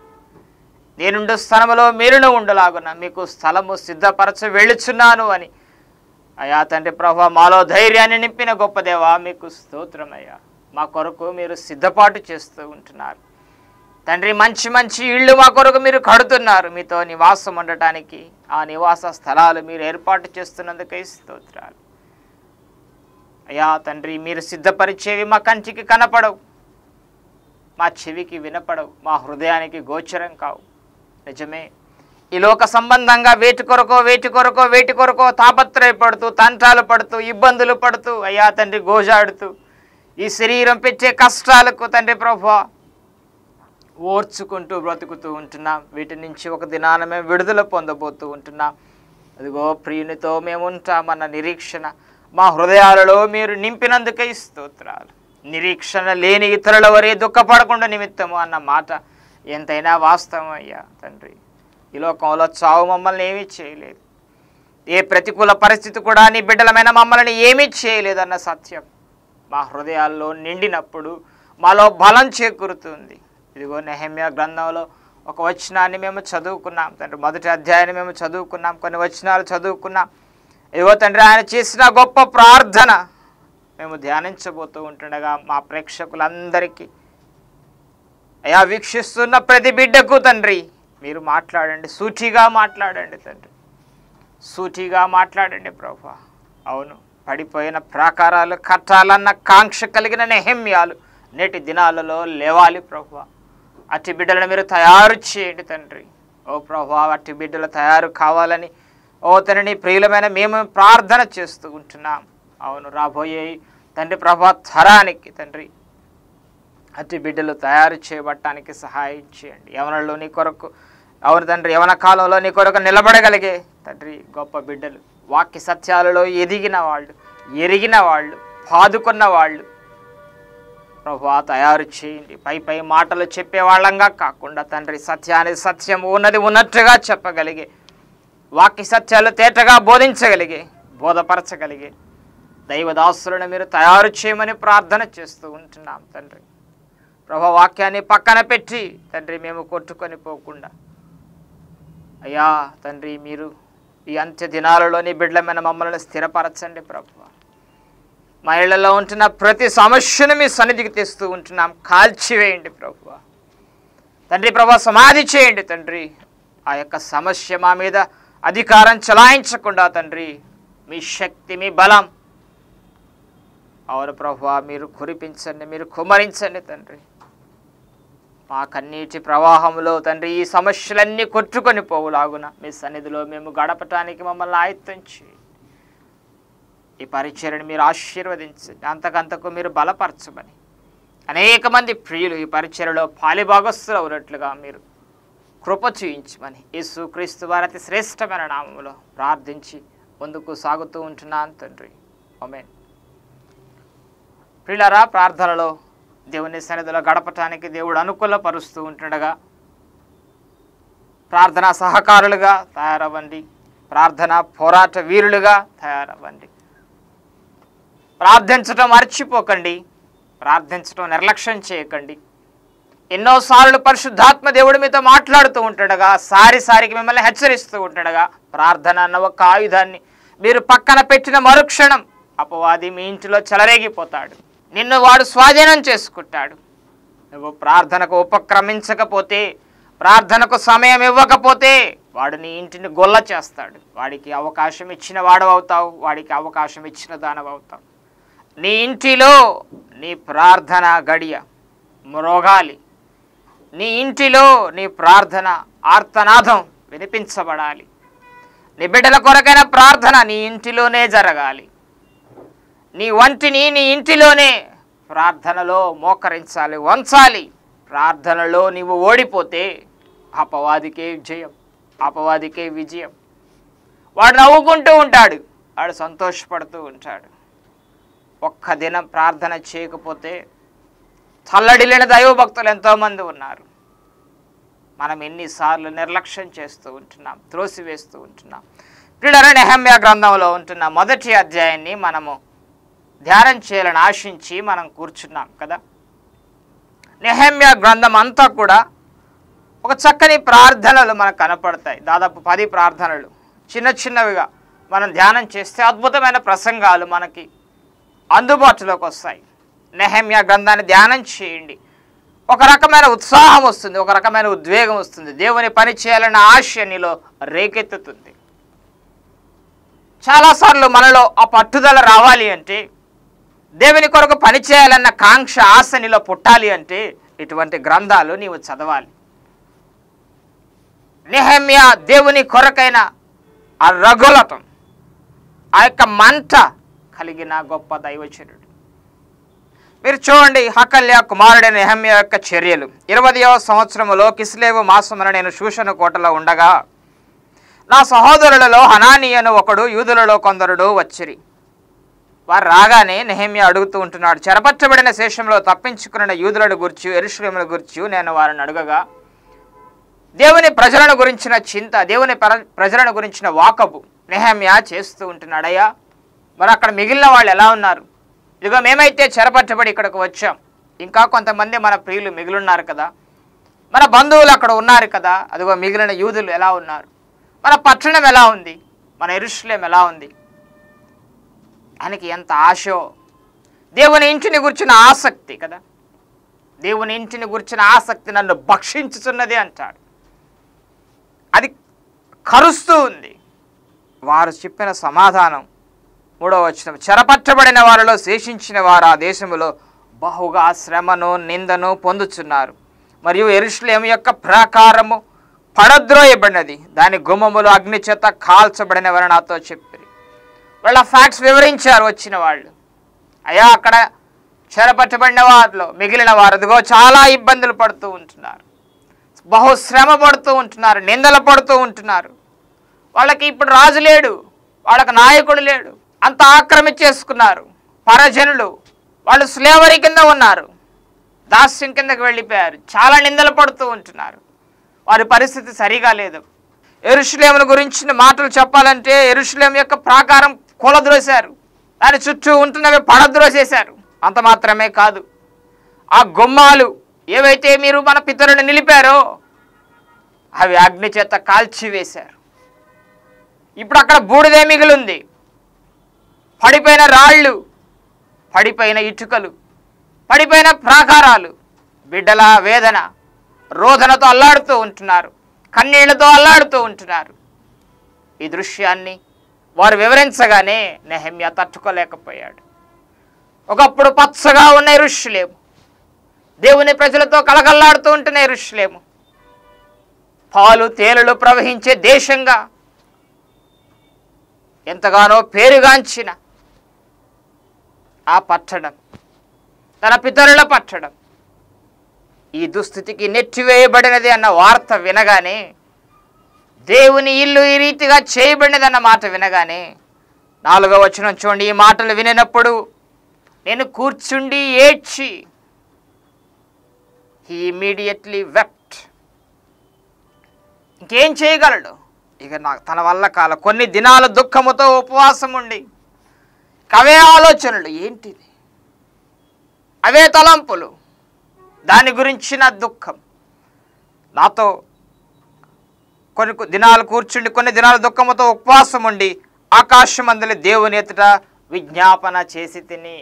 నేనుండు స్థలములో మీరును ఉండలాగున మీకు స్థలము సిద్ధపరచ వెళ్ళుచున్నాను అని అయా తండ్రి ప్రభా మాలో ధైర్యాన్ని నింపిన గొప్ప దేవా మీకు స్తోత్రమయ్యా మా కొరకు మీరు సిద్ధపాటు చేస్తూ ఉంటున్నారు తండ్రి మంచి మంచి ఇళ్ళు మా కొరకు మీరు కడుతున్నారు మీతో నివాసం ఉండటానికి ఆ నివాస స్థలాలు మీరు ఏర్పాటు చేస్తున్నందుకై స్తోత్రాలు అయ్యా తండ్రి మీరు సిద్ధపరిచేవి మా కంటికి కనపడవు మా చెవికి వినపడవు మా హృదయానికి గోచరం కావు నిజమే ఈ లోక సంబంధంగా వేటి కొరకో వేటి కొరకో వేటి కొరకో తాపత్రయపడుతూ తంటాలు పడుతూ ఇబ్బందులు పడుతూ అయ్యా తండ్రి గోజాడుతూ ఈ శరీరం పెట్టే కష్టాలకు తండ్రి ప్రభు ఓర్చుకుంటూ బ్రతుకుతూ ఉంటున్నాం వీటి నుంచి ఒక దినాన మేము విడుదల పొందబోతూ ఉంటున్నాం అదిగో ప్రియునితో మేము ఉంటామన్న నిరీక్షణ మా హృదయాలలో మీరు నింపినందుకే స్తోత్రాలు నిరీక్షణ లేని ఇతరుల వరే దుఃఖపడకుండా నిమిత్తము అన్న మాట ఎంతైనా వాస్తవం అయ్యా తండ్రి ఈ లోకంలో చావు మమ్మల్ని ఏమీ చేయలేదు ఏ ప్రతికూల పరిస్థితి కూడా నీ బిడ్డలమైన మమ్మల్ని ఏమీ చేయలేదన్న సత్యం మా హృదయాల్లో నిండినప్పుడు మాలో బలం చేకూరుతుంది ఇదిగో నెహమ్య గ్రంథంలో ఒక వచనాన్ని మేము చదువుకున్నాం తండ్రి మొదటి అధ్యాయాన్ని మేము చదువుకున్నాం కొన్ని వచనాలు చదువుకున్నాం ఇదిగో తండ్రి ఆయన చేసిన గొప్ప ప్రార్థన మేము ధ్యానించబోతూ ఉంటుండగా మా ప్రేక్షకులందరికీ అయా వీక్షిస్తున్న ప్రతి బిడ్డకు తండ్రి మీరు మాట్లాడండి సూటిగా మాట్లాడండి తండ్రి సూటిగా మాట్లాడండి ప్రభా అవును పడిపోయిన ప్రాకారాలు కట్టాలన్న కాంక్ష కలిగిన నెహమ్యాలు నేటి దినాలలో లేవాలి ప్రభా అట్టి బిడ్డలను మీరు తయారు చేయండి తండ్రి ఓ ప్రభా అట్టి బిడ్డలు తయారు కావాలని ఓ తండ్రి ప్రియులమైన మేము ప్రార్థన చేస్తూ ఉంటున్నాం అవును రాబోయే తండ్రి ప్రభా తరానికి తండ్రి అట్టి బిడ్డలు తయారు చేయబట్టడానికి సహాయం చేయండి యవనలో నీ కొరకు అవును తండ్రి యవన కాలంలో నీ కొరకు నిలబడగలిగే తండ్రి గొప్ప బిడ్డలు వాక్య సత్యాలలో ఎదిగిన వాళ్ళు ఎరిగిన వాళ్ళు పాదుకున్న వాళ్ళు ప్రభా తయారు చేయండి పై పై మాటలు చెప్పే వాళ్ళంగా కాకుండా తండ్రి సత్యాన్ని సత్యం ఉన్నది ఉన్నట్టుగా చెప్పగలిగే వాక్య సత్యాలు తేటగా బోధించగలిగే బోధపరచగలిగే దైవదాసులను మీరు తయారు చేయమని ప్రార్థన చేస్తూ ఉంటున్నాం తండ్రి ప్రభా వాక్యాన్ని పక్కన పెట్టి తండ్రి మేము కొట్టుకొని పోకుండా అయ్యా తండ్రి మీరు ఈ అంత్య దినాలలోని బిడ్డలమైన మమ్మల్ని స్థిరపరచండి ప్రభు మా ఇళ్లలో ఉంటున్న ప్రతి సమస్యను మీ సన్నిధికి తెస్తూ ఉంటున్నాం కాల్చివేయండి ప్రభు తండ్రి ప్రభా సమాధి చేయండి తండ్రి ఆ యొక్క సమస్య మా మీద అధికారం చలాయించకుండా తండ్రి మీ శక్తి మీ బలం అవును ప్రభు మీరు కురిపించండి మీరు కుమరించండి తండ్రి మా కన్నీటి ప్రవాహంలో తండ్రి ఈ సమస్యలన్నీ కొట్టుకొని పోవులాగున మీ సన్నిధిలో మేము గడపటానికి మమ్మల్ని ఆయత్తం చేయండి ఈ పరిచయని మీరు ఆశీర్వదించండి అంతకంతకు మీరు బలపరచమని అనేక మంది ప్రియులు ఈ పరిచయలో పాలిభాగస్తులు అవునట్లుగా మీరు కృప చూయించమని యేసు క్రీస్తు వారి అతి శ్రేష్టమైన నామంలో ప్రార్థించి ముందుకు సాగుతూ ఉంటున్నాను తండ్రి ఆమేన్ ప్రియులారా ప్రార్థనలో దేవుని సన్నిధిలో గడపటానికి దేవుడు అనుకూలపరుస్తూ ఉంటుండగా ప్రార్థనా సహకారులుగా తయారవ్వండి ప్రార్థన పోరాట వీరులుగా తయారవ్వండి ప్రార్థించటం మర్చిపోకండి ప్రార్థించటం నిర్లక్ష్యం చేయకండి ఎన్నోసార్లు పరిశుద్ధాత్మ దేవుడు మీతో మాట్లాడుతూ ఉంటుండగా సారి సారికి మిమ్మల్ని హెచ్చరిస్తూ ఉంటుండగా ప్రార్థన అన్న ఒక ఆయుధాన్ని మీరు పక్కన పెట్టిన మరుక్షణం అపవాది మీ ఇంటిలో చెలరేగిపోతాడు నిన్ను వాడు స్వాధీనం చేసుకుంటాడు నువ్వు ప్రార్థనకు ఉపక్రమించకపోతే ప్రార్థనకు సమయం ఇవ్వకపోతే వాడు నీ ఇంటిని గొల్ల చేస్తాడు వాడికి అవకాశం ఇచ్చిన వాడు అవుతావు వాడికి అవకాశం ఇచ్చిన దానవు అవుతావు నీ ఇంటిలో నీ ప్రార్థన గడియ మ్రోగాలి నీ ఇంటిలో నీ ప్రార్థన ఆర్తనాదం వినిపించబడాలి నీ బిడ్డల కొరకైన ప్రార్థన నీ ఇంటిలోనే జరగాలి నీ వంటిని నీ ఇంటిలోనే ప్రార్థనలో మోకరించాలి వంచాలి ప్రార్థనలో నీవు ఓడిపోతే అపవాదికే విజయం అపవాదికే విజయం వాడు నవ్వుకుంటూ ఉంటాడు వాడు సంతోషపడుతూ ఉంటాడు ఒక్క దినం ప్రార్థన చేయకపోతే చల్లడిల్లిన దైవభక్తులు ఎంతోమంది ఉన్నారు మనం ఎన్నిసార్లు నిర్లక్ష్యం చేస్తూ ఉంటున్నాం త్రోసివేస్తూ ఉంటున్నాం క్రీడర నెహమ్య గ్రంథంలో ఉంటున్న మొదటి అధ్యాయాన్ని మనము ధ్యానం చేయాలని ఆశించి మనం కూర్చున్నాం కదా నెహమ్య గ్రంథం అంతా కూడా ఒక చక్కని ప్రార్థనలు మనకు కనపడతాయి దాదాపు పది ప్రార్థనలు చిన్న చిన్నవిగా మనం ధ్యానం చేస్తే అద్భుతమైన ప్రసంగాలు మనకి అందుబాటులోకి వస్తాయి నెహమ్య గ్రంథాన్ని ధ్యానం చేయండి ఒక రకమైన ఉత్సాహం వస్తుంది ఒక రకమైన ఉద్వేగం వస్తుంది దేవుని పని చేయాలన్న ఆశ నీలో రేకెత్తుతుంది చాలాసార్లు మనలో ఆ పట్టుదల రావాలి అంటే దేవుని కొరకు పని చేయాలన్న కాంక్ష ఆశ నీలో పుట్టాలి అంటే ఇటువంటి గ్రంథాలు నీవు చదవాలి నెహమ్య దేవుని కొరకైన ఆ రఘులతం ఆ యొక్క మంట కలిగిన గొప్ప దైవచనుడు మీరు చూడండి హకల్య కుమారుడైన నెహమ్య యొక్క చర్యలు ఇరవదవ సంవత్సరములో కిస్లేవు మాసమున నేను శూషణ కోటలో ఉండగా నా సహోదరులలో హనానీయను ఒకడు యూదులలో కొందరుడు వచ్చిరి వారు రాగానే నెహమ్య అడుగుతూ ఉంటున్నాడు చెరపట్టబడిన శేషంలో తప్పించుకున్న యూదులను గురించి ఎరుశ్లేముల గురించి నేను వారిని అడగగా దేవుని ప్రజలను గురించిన చింత దేవుని ప్ర- ప్రజలను గురించిన వాకబు నెహమ్య చేస్తూ ఉంటున్నాడయ్యా మరి అక్కడ మిగిలిన వాళ్ళు ఎలా ఉన్నారు ఇదిగో మేమైతే చెరపట్టబడి ఇక్కడికి వచ్చాం ఇంకా కొంతమంది మన ప్రియులు మిగిలిన్నారు కదా మన బంధువులు అక్కడ ఉన్నారు కదా అదిగో మిగిలిన యూదులు ఎలా ఉన్నారు మన పట్టణం ఎలా ఉంది మన ఎరుశ్లేం ఎలా ఉంది ఆయనకి ఎంత ఆశో దేవుని ఇంటిని గురించిన ఆసక్తి కదా దేవుని ఇంటిని గురించిన ఆసక్తి నన్ను భక్షించుతున్నది అంటాడు అది కరుస్తూ ఉంది వారు చెప్పిన సమాధానం మూడవ వచనం చెరపట్టబడిన వారిలో శేషించిన వారు ఆ దేశములో బహుగా శ్రమను నిందను పొందుచున్నారు మరియు ఎరుషులేము యొక్క ప్రాకారము పడద్రోయబడినది దాని గుమ్మములు అగ్ని చేత కాల్చబడినవని నాతో చెప్పిరి వాళ్ళ ఫ్యాక్ట్స్ వివరించారు వచ్చిన వాళ్ళు అయ్యా అక్కడ చెరపట్టబడిన వారిలో మిగిలిన వారు అదిగో చాలా ఇబ్బందులు పడుతూ ఉంటున్నారు బహు శ్రమ పడుతూ ఉంటున్నారు నిందలు పడుతూ ఉంటున్నారు వాళ్ళకి ఇప్పుడు రాజు లేడు వాళ్ళకి నాయకుడు లేడు అంత ఆక్రమించేసుకున్నారు పరజనులు వాళ్ళు స్లేవరీ కింద ఉన్నారు దాస్యం కిందకి వెళ్ళిపోయారు చాలా నిందలు పడుతూ ఉంటున్నారు వారి పరిస్థితి సరిగా లేదు ఎరుషులేముల గురించిన మాటలు చెప్పాలంటే ఎరుషులేం యొక్క ప్రాకారం కూలద్రోశారు దాని చుట్టూ ఉంటున్నవి పడద్రోసేశారు అంత మాత్రమే కాదు ఆ గుమ్మాలు ఏవైతే మీరు మన పితరుని నిలిపారో అవి అగ్ని చేత కాల్చివేశారు ఇప్పుడు అక్కడ బూడిదే మిగిలింది పడిపోయిన రాళ్ళు పడిపోయిన ఇటుకలు పడిపోయిన ప్రాకారాలు బిడ్డల వేదన రోదనతో అల్లాడుతూ ఉంటున్నారు కన్నీళ్లతో అల్లాడుతూ ఉంటున్నారు ఈ దృశ్యాన్ని వారు వివరించగానే నెహమ్య తట్టుకోలేకపోయాడు ఒకప్పుడు పచ్చగా ఉన్న ఋషులేము దేవుని ప్రజలతో కలకల్లాడుతూ ఉంటున్న ఋషులేము పాలు తేలులు ప్రవహించే దేశంగా ఎంతగానో పేరుగాంచిన ఆ పట్టణం తన పితరుల పట్టణం ఈ దుస్థితికి నెట్టివేయబడినది అన్న వార్త వినగానే దేవుని ఇల్లు ఈ రీతిగా చేయబడినదన్న మాట వినగానే నాలుగో వచనం చూడండి ఈ మాటలు వినినప్పుడు నేను కూర్చుండి ఏడ్చి హీ ఇమీడియట్లీ వెప్ట్ ఇంకేం చేయగలడు ఇక నాకు తన వల్ల కాల కొన్ని దినాల దుఃఖముతో ఉపవాసం ఉండి ఇక అవే ఆలోచనలు ఏంటిది అవే తలంపులు దాని గురించిన దుఃఖం నాతో కొన్ని కొ- దినాలు కూర్చుండి కొన్ని దినాల దుఃఖముతో ఉపవాసం ఉండి ఆకాశమందలి దేవుని ఎదుట విజ్ఞాపన చేసి తిని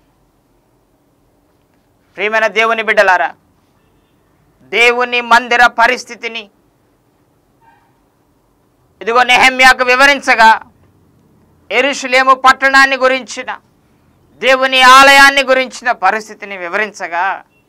ప్రియమైన దేవుని బిడ్డలారా దేవుని మందిర పరిస్థితిని ఇదిగో నెహమ్యాకు వివరించగా ఎరుషులేము పట్టణాన్ని గురించిన దేవుని ఆలయాన్ని గురించిన పరిస్థితిని వివరించగా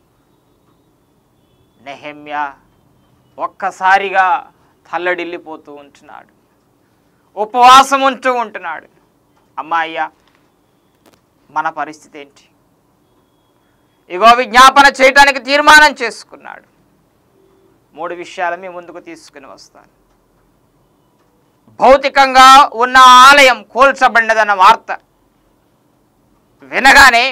నెహమ్యా ఒక్కసారిగా తల్లడిల్లిపోతూ ఉంటున్నాడు ఉపవాసం ఉంటూ ఉంటున్నాడు అమ్మాయ్యా మన పరిస్థితి ఏంటి ఇగో విజ్ఞాపన చేయటానికి తీర్మానం చేసుకున్నాడు మూడు విషయాలు మీ ముందుకు తీసుకుని వస్తాను భౌతికంగా ఉన్న ఆలయం కూల్చబడినదన్న వార్త వినగానే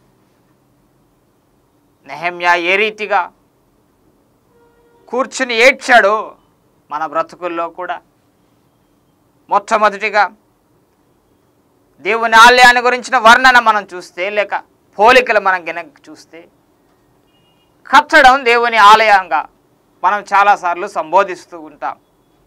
నెహమ్యా ఏ రీతిగా కూర్చుని ఏడ్చాడో మన బ్రతుకుల్లో కూడా మొట్టమొదటిగా దేవుని ఆలయాన్ని గురించిన వర్ణన మనం చూస్తే లేక పోలికలు మనం గనక చూస్తే కట్టడం దేవుని ఆలయంగా మనం చాలాసార్లు సంబోధిస్తూ ఉంటాం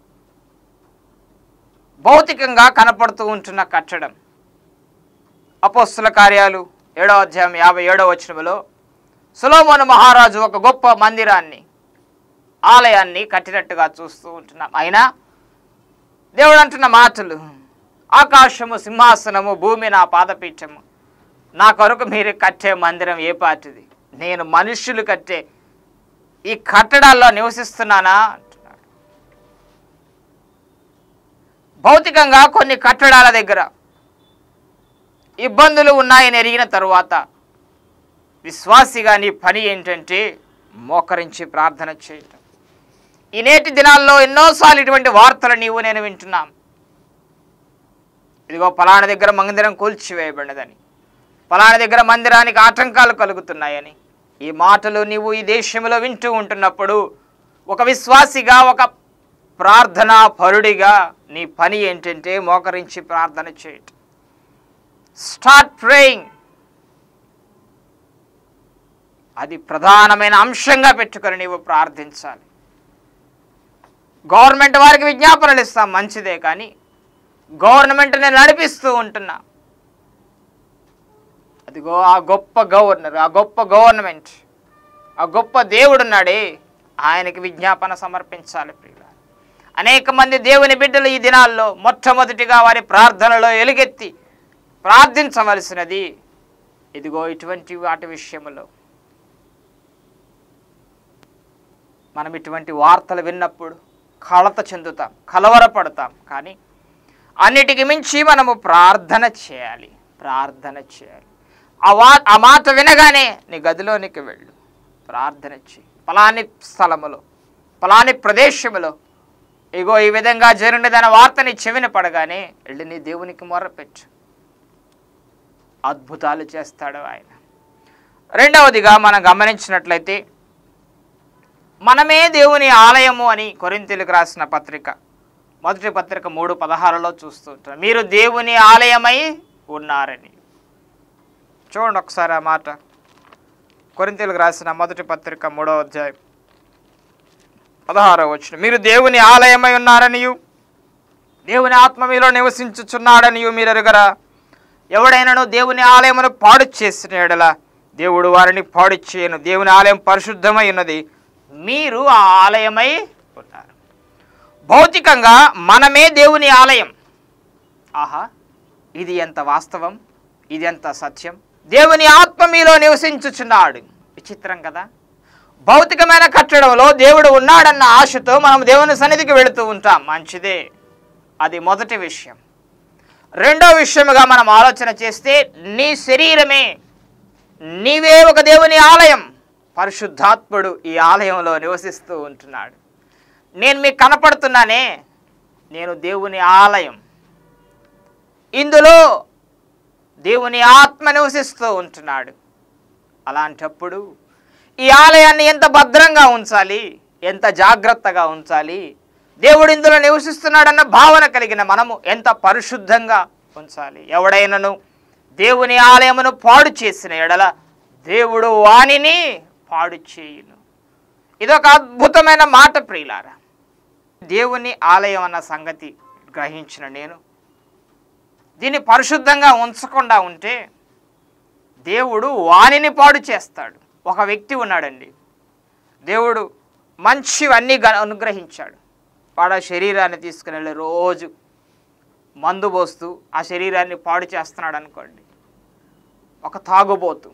భౌతికంగా కనపడుతూ ఉంటున్న కట్టడం అపోస్తుల కార్యాలు ఏడో అధ్యాయం యాభై ఏడో వచనములో సులోమోను మహారాజు ఒక గొప్ప మందిరాన్ని ఆలయాన్ని కట్టినట్టుగా చూస్తూ ఉంటున్నాం అయినా దేవుడు అంటున్న మాటలు ఆకాశము సింహాసనము భూమి నా పాదపీఠము నా కొరకు మీరు కట్టే మందిరం ఏ పాటిది నేను మనుష్యులు కట్టే ఈ కట్టడాల్లో నివసిస్తున్నానా అంటున్నాడు భౌతికంగా కొన్ని కట్టడాల దగ్గర ఇబ్బందులు ఉన్నాయని ఎరిగిన తరువాత విశ్వాసిగా నీ పని ఏంటంటే మోకరించి ప్రార్థన చేయటం ఈ నేటి దినాల్లో ఎన్నోసార్లు ఇటువంటి వార్తలు నీవు నేను వింటున్నాం ఇదిగో పలానా దగ్గర మందిరం కూల్చివేయబడినదని పలానా దగ్గర మందిరానికి ఆటంకాలు కలుగుతున్నాయని ఈ మాటలు నీవు ఈ దేశంలో వింటూ ఉంటున్నప్పుడు ఒక విశ్వాసిగా ఒక ప్రార్థనా పరుడిగా నీ పని ఏంటంటే మోకరించి ప్రార్థన చేయటం స్టార్ట్ ప్రేయింగ్ అది ప్రధానమైన అంశంగా పెట్టుకొని నీవు ప్రార్థించాలి గవర్నమెంట్ వారికి విజ్ఞాపనలు ఇస్తాం మంచిదే కానీ గవర్నమెంట్ని నడిపిస్తూ ఉంటున్నా అదిగో ఆ గొప్ప గవర్నర్ ఆ గొప్ప గవర్నమెంట్ ఆ గొప్ప దేవుడున్నాడే ఆయనకి విజ్ఞాపన సమర్పించాలి ప్రియుల అనేక మంది దేవుని బిడ్డలు ఈ దినాల్లో మొట్టమొదటిగా వారి ప్రార్థనలో ఎలుగెత్తి ప్రార్థించవలసినది ఇదిగో ఇటువంటి వాటి విషయంలో మనం ఇటువంటి వార్తలు విన్నప్పుడు కలత చెందుతాం కలవరపడతాం కానీ అన్నిటికి మించి మనము ప్రార్థన చేయాలి ప్రార్థన చేయాలి ఆ వా ఆ మాట వినగానే నీ గదిలోనికి వెళ్ళు ప్రార్థన చేయి పలాని స్థలములో పలాని ప్రదేశములో ఇగో ఈ విధంగా జరిగినదన్న వార్తని చెవిన పడగానే వెళ్ళి నీ దేవునికి మొర్రపెట్టు అద్భుతాలు చేస్తాడు ఆయన రెండవదిగా మనం గమనించినట్లయితే మనమే దేవుని ఆలయము అని కొరింతలకు రాసిన పత్రిక మొదటి పత్రిక మూడు పదహారులో చూస్తూ ఉంటాం మీరు దేవుని ఆలయమై ఉన్నారని చూడండి ఒకసారి ఆ మాట కొరింతలకు రాసిన మొదటి పత్రిక మూడో అధ్యాయం పదహారో వచ్చిన మీరు దేవుని ఆలయమై ఉన్నారనియు దేవుని ఆత్మ మీలో నివసించుచున్నాడనియు మీరు ఎరుగరా ఎవడైనాను దేవుని ఆలయమును పాడు చేసిన ఎడల దేవుడు వారిని పాడు చేయను దేవుని ఆలయం పరిశుద్ధమై ఉన్నది మీరు ఆ ఆలయమై ఉన్నారు భౌతికంగా మనమే దేవుని ఆలయం ఆహా ఇది ఎంత వాస్తవం ఇది ఎంత సత్యం దేవుని ఆత్మ మీలో నివసించుచున్నాడు విచిత్రం కదా భౌతికమైన కట్టడంలో దేవుడు ఉన్నాడన్న ఆశతో మనం దేవుని సన్నిధికి వెళుతూ ఉంటాం మంచిదే అది మొదటి విషయం రెండో విషయముగా మనం ఆలోచన చేస్తే నీ శరీరమే నీవే ఒక దేవుని ఆలయం పరిశుద్ధాత్ముడు ఈ ఆలయంలో నివసిస్తూ ఉంటున్నాడు నేను మీకు కనపడుతున్నానే నేను దేవుని ఆలయం ఇందులో దేవుని ఆత్మ నివసిస్తూ ఉంటున్నాడు అలాంటప్పుడు ఈ ఆలయాన్ని ఎంత భద్రంగా ఉంచాలి ఎంత జాగ్రత్తగా ఉంచాలి దేవుడు ఇందులో నివసిస్తున్నాడన్న భావన కలిగిన మనము ఎంత పరిశుద్ధంగా ఉంచాలి ఎవడైనను దేవుని ఆలయమును పాడు చేసిన ఎడల దేవుడు వాణిని పాడు చేయును ఇదొక అద్భుతమైన మాట ప్రియులారా దేవుని ఆలయం అన్న సంగతి గ్రహించిన నేను దీన్ని పరిశుద్ధంగా ఉంచకుండా ఉంటే దేవుడు వాణిని పాడు చేస్తాడు ఒక వ్యక్తి ఉన్నాడండి దేవుడు మంచివన్నీ గ- అనుగ్రహించాడు వాడు ఆ శరీరాన్ని తీసుకుని వెళ్ళి రోజు మందు పోస్తూ ఆ శరీరాన్ని పాడు చేస్తున్నాడు అనుకోండి ఒక తాగుబోతు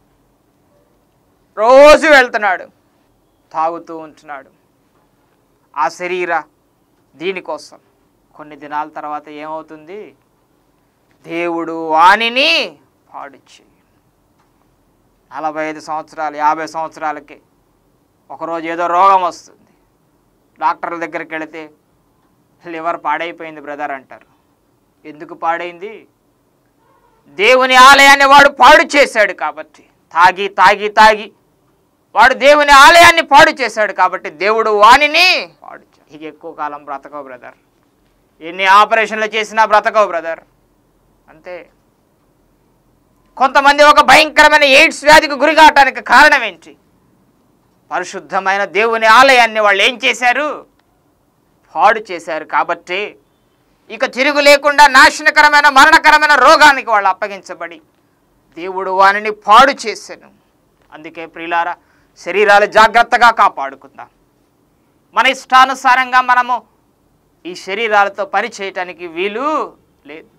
రోజు వెళ్తున్నాడు తాగుతూ ఉంటున్నాడు ఆ శరీర దీనికోసం కొన్ని దినాల తర్వాత ఏమవుతుంది దేవుడు వాణిని పాడు చేయి నలభై ఐదు సంవత్సరాలు యాభై సంవత్సరాలకి ఒకరోజు ఏదో రోగం వస్తుంది డాక్టర్ల దగ్గరికి వెళితే లివర్ పాడైపోయింది బ్రదర్ అంటారు ఎందుకు పాడైంది దేవుని ఆలయాన్ని వాడు పాడు చేశాడు కాబట్టి తాగి తాగి తాగి వాడు దేవుని ఆలయాన్ని పాడు చేశాడు కాబట్టి దేవుడు వాణిని పాడు చే- ఇక ఎక్కువ కాలం బ్రతకవు బ్రదర్ ఎన్ని ఆపరేషన్లు చేసినా బ్రతకవు బ్రదర్ అంతే కొంతమంది ఒక భయంకరమైన ఎయిడ్స్ వ్యాధికి గురి కావటానికి కారణం ఏంటి పరిశుద్ధమైన దేవుని ఆలయాన్ని వాళ్ళు ఏం చేశారు పాడు చేశారు కాబట్టి ఇక తిరుగు లేకుండా నాశనకరమైన మరణకరమైన రోగానికి వాళ్ళు అప్పగించబడి దేవుడు వానిని పాడు చేశాను అందుకే ప్రియులారా శరీరాలు జాగ్రత్తగా కాపాడుకుందాం మన ఇష్టానుసారంగా మనము ఈ శరీరాలతో పని చేయటానికి వీలు లేదు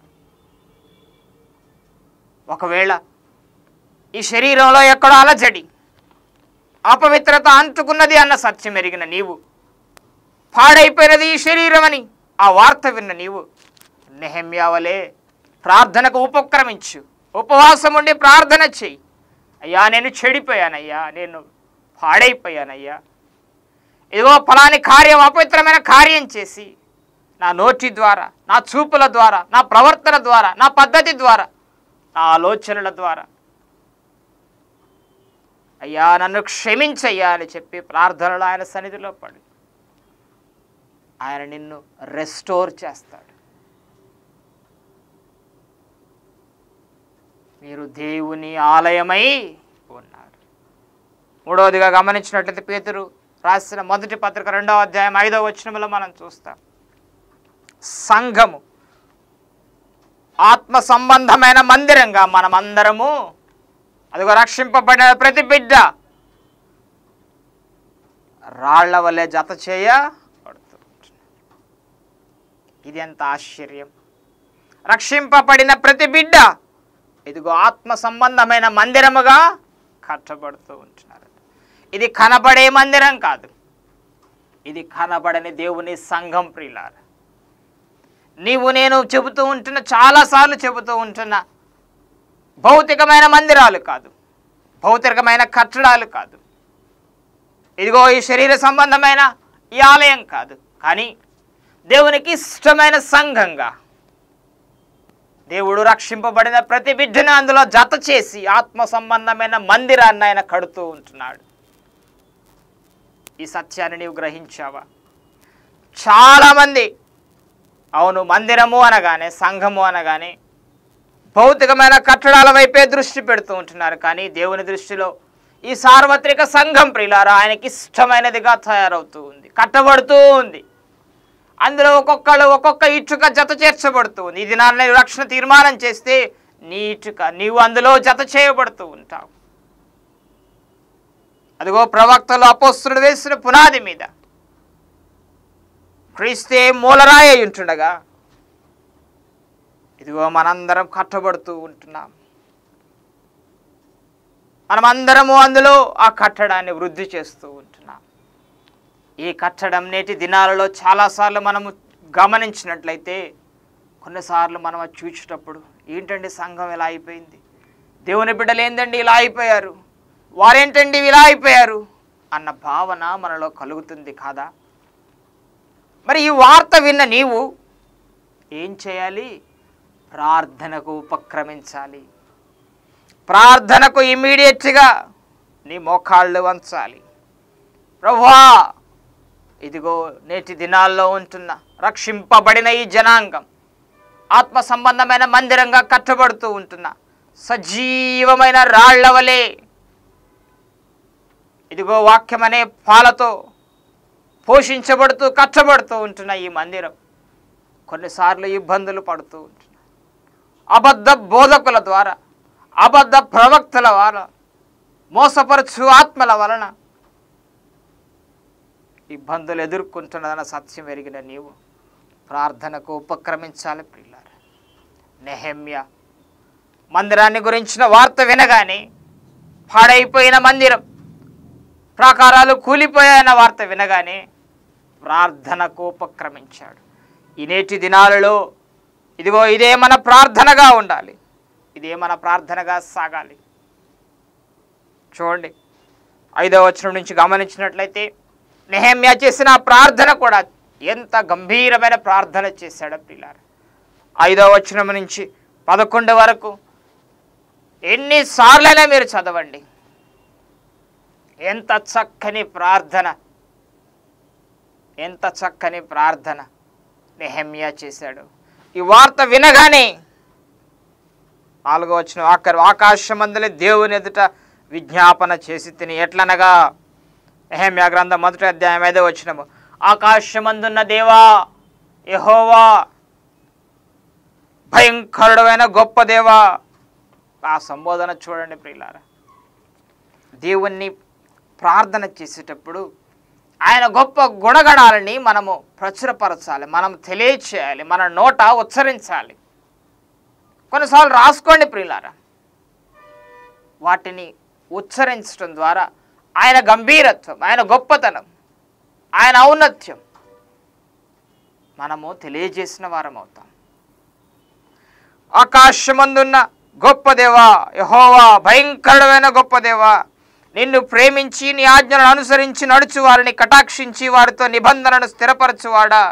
ఒకవేళ ఈ శరీరంలో ఎక్కడో అలజడి అపవిత్రత అంటుకున్నది అన్న సత్యం ఎరిగిన నీవు పాడైపోయినది ఈ శరీరం అని ఆ వార్త విన్న నీవు నెహమ్యావలే ప్రార్థనకు ఉపక్రమించు ఉపవాసం ఉండి ప్రార్థన చెయ్యి అయ్యా నేను చెడిపోయానయ్యా నేను పాడైపోయానయ్యా ఇదిగో ఫలాని కార్యం అపవిత్రమైన కార్యం చేసి నా నోటి ద్వారా నా చూపుల ద్వారా నా ప్రవర్తన ద్వారా నా పద్ధతి ద్వారా నా ఆలోచనల ద్వారా అయ్యా నన్ను క్షమించయ్యా అని చెప్పి ప్రార్థనలు ఆయన సన్నిధిలో పడి ఆయన నిన్ను రెస్టోర్ చేస్తాడు మీరు దేవుని ఆలయమై ఉన్నారు మూడవదిగా గమనించినట్లయితే పేతురు రాసిన మొదటి పత్రిక రెండవ అధ్యాయం ఐదవ వచనంలో మనం చూస్తాం సంఘము ఆత్మ సంబంధమైన మందిరంగా మనమందరము అదిగో రక్షింపబడిన ప్రతి బిడ్డ రాళ్ల వలె జత చేయబడుతుంది ఇది ఎంత ఆశ్చర్యం రక్షింపబడిన ప్రతి బిడ్డ ఇదిగో ఆత్మ సంబంధమైన మందిరముగా కట్టబడుతూ ఉంటున్నారు ఇది కనబడే మందిరం కాదు ఇది కనబడని దేవుని సంఘం ప్రియులార నీవు నేను చెబుతూ ఉంటున్న చాలాసార్లు చెబుతూ ఉంటున్న భౌతికమైన మందిరాలు కాదు భౌతికమైన కట్టడాలు కాదు ఇదిగో ఈ శరీర సంబంధమైన ఈ ఆలయం కాదు కానీ దేవునికి ఇష్టమైన సంఘంగా దేవుడు రక్షింపబడిన ప్రతి బిడ్డను అందులో జత చేసి ఆత్మ సంబంధమైన మందిరాన్ని ఆయన కడుతూ ఉంటున్నాడు ఈ సత్యాన్ని నీవు గ్రహించావా చాలామంది అవును మందిరము అనగానే సంఘము అనగానే భౌతికమైన కట్టడాల వైపే దృష్టి పెడుతూ ఉంటున్నారు కానీ దేవుని దృష్టిలో ఈ సార్వత్రిక సంఘం ప్రియులారా ఆయనకి ఇష్టమైనదిగా తయారవుతూ ఉంది కట్టబడుతూ ఉంది అందులో ఒక్కొక్కళ్ళు ఒక్కొక్క ఇటుక జత చేర్చబడుతూ ఉంది ఇది నా రక్షణ తీర్మానం చేస్తే నీ ఇటుక నీవు అందులో జత చేయబడుతూ ఉంటావు అదిగో ప్రవక్తలు అపోస్తుడు వేసిన పునాది మీద క్రీస్తే మూలరాయి అయి ఉంటుండగా ఇదిగో మనందరం కట్టబడుతూ ఉంటున్నాం మనమందరము అందులో ఆ కట్టడాన్ని వృద్ధి చేస్తూ ఉంటున్నాం ఈ కట్టడం నేటి దినాలలో చాలాసార్లు మనము గమనించినట్లయితే కొన్నిసార్లు మనం అది చూసేటప్పుడు ఏంటండి సంఘం ఇలా అయిపోయింది దేవుని బిడ్డలు ఏందండి ఇలా అయిపోయారు వారేంటండి ఇలా అయిపోయారు అన్న భావన మనలో కలుగుతుంది కాదా మరి ఈ వార్త విన్న నీవు ఏం చేయాలి ప్రార్థనకు ఉపక్రమించాలి ప్రార్థనకు ఇమీడియట్గా నీ మోకాళ్ళు వంచాలి ప్రభువా ఇదిగో నేటి దినాల్లో ఉంటున్న రక్షింపబడిన ఈ జనాంగం ఆత్మ సంబంధమైన మందిరంగా కట్టబడుతూ ఉంటున్న సజీవమైన రాళ్ల వలె ఇదిగో వాక్యం అనే పాలతో పోషించబడుతూ కట్టబడుతూ ఉంటున్న ఈ మందిరం కొన్నిసార్లు ఇబ్బందులు పడుతూ ఉంటున్నాయి అబద్ధ బోధకుల ద్వారా అబద్ధ ప్రవక్తల ద్వారా మోసపరచు ఆత్మల వలన ఇబ్బందులు ఎదుర్కొంటున్నదన్న సత్యం ఎరిగిన నీవు ప్రార్థనకు ఉపక్రమించాలి పిల్లలు నెహమ్య మందిరాన్ని గురించిన వార్త వినగానే పాడైపోయిన మందిరం ప్రాకారాలు కూలిపోయాయన్న వార్త వినగానే ప్రార్థనకు ఉపక్రమించాడు ఈ నేటి దినాలలో ఇదిగో ఇదే మన ప్రార్థనగా ఉండాలి ఇదే మన ప్రార్థనగా సాగాలి చూడండి ఐదవ వచనం నుంచి గమనించినట్లయితే నెహమ్యా చేసిన ఆ ప్రార్థన కూడా ఎంత గంభీరమైన ప్రార్థన చేశాడో పిల్లారు ఐదవ వచనం నుంచి పదకొండు వరకు ఎన్నిసార్లైనా మీరు చదవండి ఎంత చక్కని ప్రార్థన ఎంత చక్కని ప్రార్థన నెహమ్యా చేశాడు ఈ వార్త వినగానే నాలుగో వచ్చిన ఆఖరు ఆకాశమందలి దేవుని ఎదుట విజ్ఞాపన చేసి తిని ఎట్లనగా నెహమ్యా గ్రంథం మొదటి అధ్యాయం ఐదో వచ్చినము ఆకాశమందున్న దేవా యహోవా భయంకరుడమైన గొప్ప దేవా ఆ సంబోధన చూడండి ప్రియులారా దేవుణ్ణి ప్రార్థన చేసేటప్పుడు ఆయన గొప్ప గుణగణాలని మనము ప్రచురపరచాలి మనం తెలియచేయాలి మన నోట ఉచ్చరించాలి కొన్నిసార్లు రాసుకోండి ప్రియులారా వాటిని ఉచ్చరించడం ద్వారా ఆయన గంభీరత్వం ఆయన గొప్పతనం ఆయన ఔన్నత్యం మనము తెలియజేసిన వారం అవుతాం ఆకాశమందున్న గొప్ప దేవా యహోవా భయంకరమైన గొప్ప దేవా నిన్ను ప్రేమించి నీ ఆజ్ఞలను అనుసరించి నడుచు వారిని కటాక్షించి వారితో నిబంధనను స్థిరపరచువాడా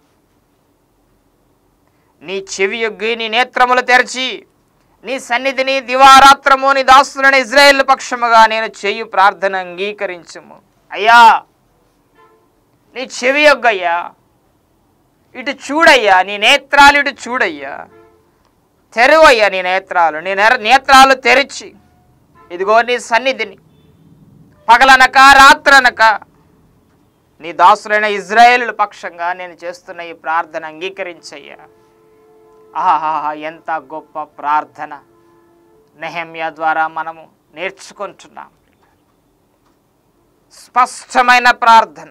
నీ చెవి యొగ్గి నీ నేత్రములు తెరచి నీ సన్నిధిని దివారాత్రము నీ దాసులను ఇజ్రాయేల్ పక్షముగా నేను చేయు ప్రార్థన అంగీకరించుము అయ్యా నీ చెవి యొగ్గయ్యా ఇటు చూడయ్యా నీ నేత్రాలు ఇటు చూడయ్యా తెరువయ్యా నీ నేత్రాలు నీ నెర నేత్రాలు తెరిచి ఇదిగో నీ సన్నిధిని పగలనక రాత్రనక నీ దాసులైన ఇజ్రాయేలు పక్షంగా నేను చేస్తున్న ఈ ప్రార్థన అంగీకరించయ్యా ఆహా ఎంత గొప్ప ప్రార్థన నెహమ్య ద్వారా మనము నేర్చుకుంటున్నాం స్పష్టమైన ప్రార్థన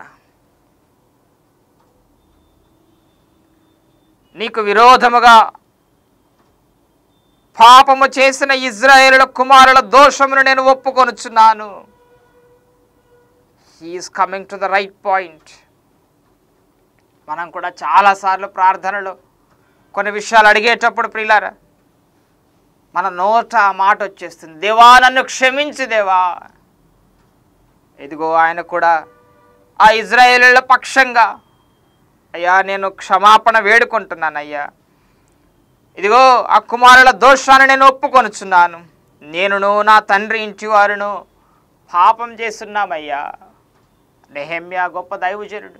నీకు విరోధముగా పాపము చేసిన ఇజ్రాయేలుల కుమారుల దోషమును నేను ఒప్పుకొనుచున్నాను he's coming to the right point మనం కూడా చాలాసార్లు ప్రార్థనలో కొన్ని విషయాలు అడిగేటప్పుడు ప్రియులారా మన నోట ఆ మాట వచ్చేస్తుంది దేవా నన్ను క్షమించు దేవా ఇదిగో ఆయన కూడా ఆ ఇజ్రాయేలీల పక్షంగా అయ్యా నేను క్షమాపణ వేడుకుంటున్నాను అయ్యా ఇదిగో ఆ కుమారుల దోషాన్ని నేను ఒప్పుకొనుచున్నాను నేనును నా తండ్రి ఇంటి వారును పాపం చేస్తున్నామయ్యా నెహమ్యా గొప్ప దైవజనుడు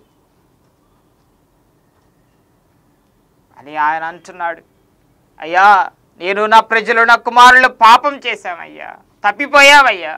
అని ఆయన అంటున్నాడు అయ్యా నేను నా ప్రజలు నా కుమారులు పాపం చేశామయ్యా తప్పిపోయామయ్యా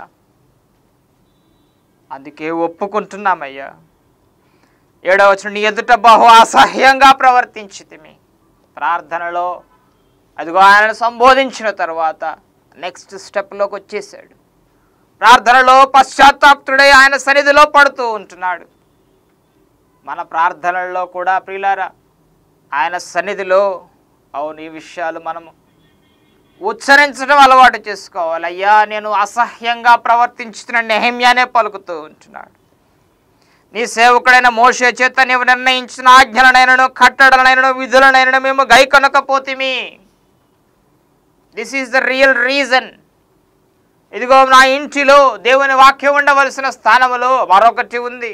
అందుకే ఒప్పుకుంటున్నామయ్యా ఏడవచనం నీ ఎదుట బహు అసహ్యంగా ప్రవర్తించితిమి ప్రార్థనలో అదిగో ఆయనను సంబోధించిన తర్వాత నెక్స్ట్ స్టెప్లోకి వచ్చేసాడు ప్రార్థనలో పశ్చాత్తాప్తుడై ఆయన సన్నిధిలో పడుతూ ఉంటున్నాడు మన ప్రార్థనల్లో కూడా ప్రియులారా ఆయన సన్నిధిలో అవును ఈ విషయాలు మనము ఉచ్చరించడం అలవాటు చేసుకోవాలి అయ్యా నేను అసహ్యంగా ప్రవర్తించుతున్న నెహమ్యానే పలుకుతూ ఉంటున్నాడు నీ సేవకుడైన మోషే చేత నీవు నిర్ణయించిన ఆజ్ఞలనైనను కట్టడలనైనను విధులనైనను మేము గైకొనకపోతిమి this is the real reason ఇదిగో నా ఇంటిలో దేవుని వాక్యం ఉండవలసిన స్థానములో మరొకటి ఉంది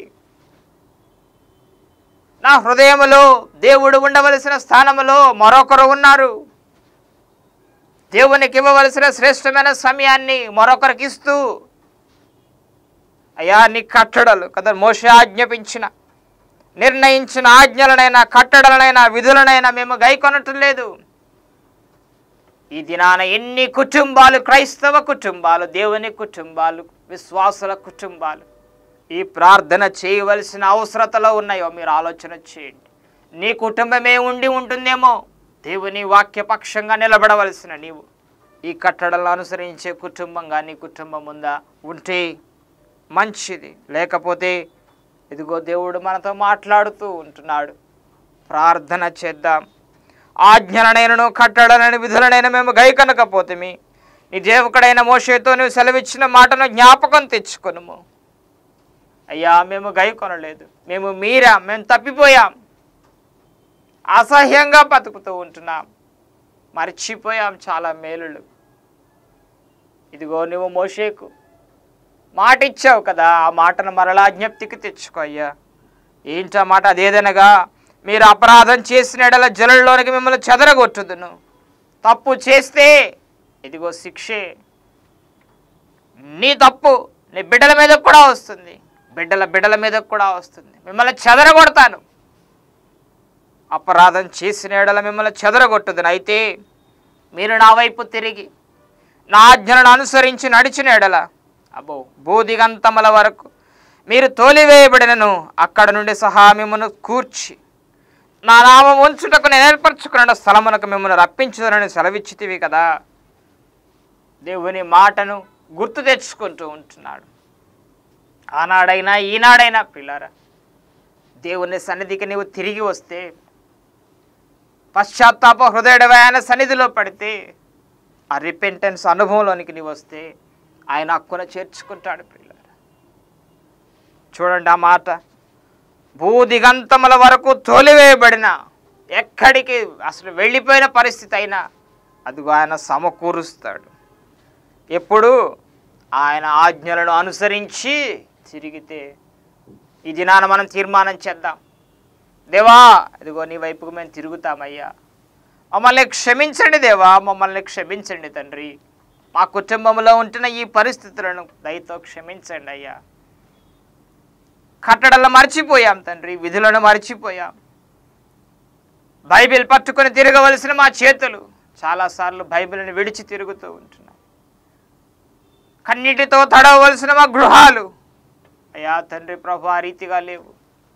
నా హృదయములో దేవుడు ఉండవలసిన స్థానములో మరొకరు ఉన్నారు దేవునికి ఇవ్వవలసిన శ్రేష్టమైన సమయాన్ని మరొకరికి ఇస్తూ అయ్యా నీ కట్టడలు కదా మోసే ఆజ్ఞాపించిన నిర్ణయించిన ఆజ్ఞలనైనా కట్టడలనైనా విధులనైనా మేము గైకొనటం లేదు ఈ దినాన ఎన్ని కుటుంబాలు క్రైస్తవ కుటుంబాలు దేవుని కుటుంబాలు విశ్వాసుల కుటుంబాలు ఈ ప్రార్థన చేయవలసిన అవసరతలో ఉన్నాయో మీరు ఆలోచన చేయండి నీ కుటుంబమే ఉండి ఉంటుందేమో దేవుని వాక్యపక్షంగా నిలబడవలసిన నీవు ఈ కట్టడలను అనుసరించే కుటుంబంగా నీ కుటుంబం ఉందా ఉంటే మంచిది లేకపోతే ఇదిగో దేవుడు మనతో మాట్లాడుతూ ఉంటున్నాడు ప్రార్థన చేద్దాం ఆజ్ఞలనైనను కట్టడలని విధులనైనా మేము గైకనకపోతేమి నీ దేవుకడైన మోషేతో నువ్వు సెలవిచ్చిన మాటను జ్ఞాపకం తెచ్చుకొనుము అయ్యా మేము గైకొనలేదు మేము మీరా మేము తప్పిపోయాం అసహ్యంగా బతుకుతూ ఉంటున్నాం మర్చిపోయాం చాలా మేలులు ఇదిగో నువ్వు మోషేకు మాట ఇచ్చావు కదా ఆ మాటను మరలా జ్ఞప్తికి తెచ్చుకో అయ్యా ఏంటి ఆ మాట అదేదనగా మీరు అపరాధం చేసిన ఎడల జలంలోనికి మిమ్మల్ని చెదరగొట్టుదును తప్పు చేస్తే ఇదిగో శిక్షే నీ తప్పు నీ బిడ్డల మీద కూడా వస్తుంది బిడ్డల బిడ్డల మీద కూడా వస్తుంది మిమ్మల్ని చెదరగొడతాను అపరాధం చేసిన ఎడల మిమ్మల్ని చెదరగొట్టుదును అయితే మీరు నా వైపు తిరిగి నా ఆజ్ఞలను అనుసరించి నడిచిన ఎడల అబ్బో బోధిగంతముల వరకు మీరు తోలివేయబడినను అక్కడ నుండి సహా మిమ్మల్ని కూర్చి నా నామం ఉంచుటకు నేను ఏర్పరచుకున్న స్థలమునకు మిమ్మల్ని రప్పించుదనని సెలవిచ్చితివి కదా దేవుని మాటను గుర్తు తెచ్చుకుంటూ ఉంటున్నాడు ఆనాడైనా ఈనాడైనా పిల్లరా దేవుని సన్నిధికి నీవు తిరిగి వస్తే పశ్చాత్తాప హృదయడమైన సన్నిధిలో పడితే ఆ రిపెంటెన్స్ అనుభవంలోనికి నీవు వస్తే ఆయన హక్కున చేర్చుకుంటాడు పిల్లరా చూడండి ఆ మాట భూదిగంతముల వరకు తోలివేయబడిన ఎక్కడికి అసలు వెళ్ళిపోయిన పరిస్థితి అయినా అదిగో ఆయన సమకూరుస్తాడు ఎప్పుడు ఆయన ఆజ్ఞలను అనుసరించి తిరిగితే ఈ దినాన మనం తీర్మానం చేద్దాం దేవా ఇదిగో నీ వైపుకు మేము తిరుగుతామయ్యా మమ్మల్ని క్షమించండి దేవా మమ్మల్ని క్షమించండి తండ్రి మా కుటుంబంలో ఉంటున్న ఈ పరిస్థితులను దయతో క్షమించండి అయ్యా కట్టడలను మర్చిపోయాం తండ్రి విధులను మర్చిపోయాం బైబిల్ పట్టుకొని తిరగవలసిన మా చేతులు చాలాసార్లు బైబిల్ని విడిచి తిరుగుతూ ఉంటున్నాం కన్నీటితో తడవలసిన మా గృహాలు అయ్యా తండ్రి ప్రభు ఆ రీతిగా లేవు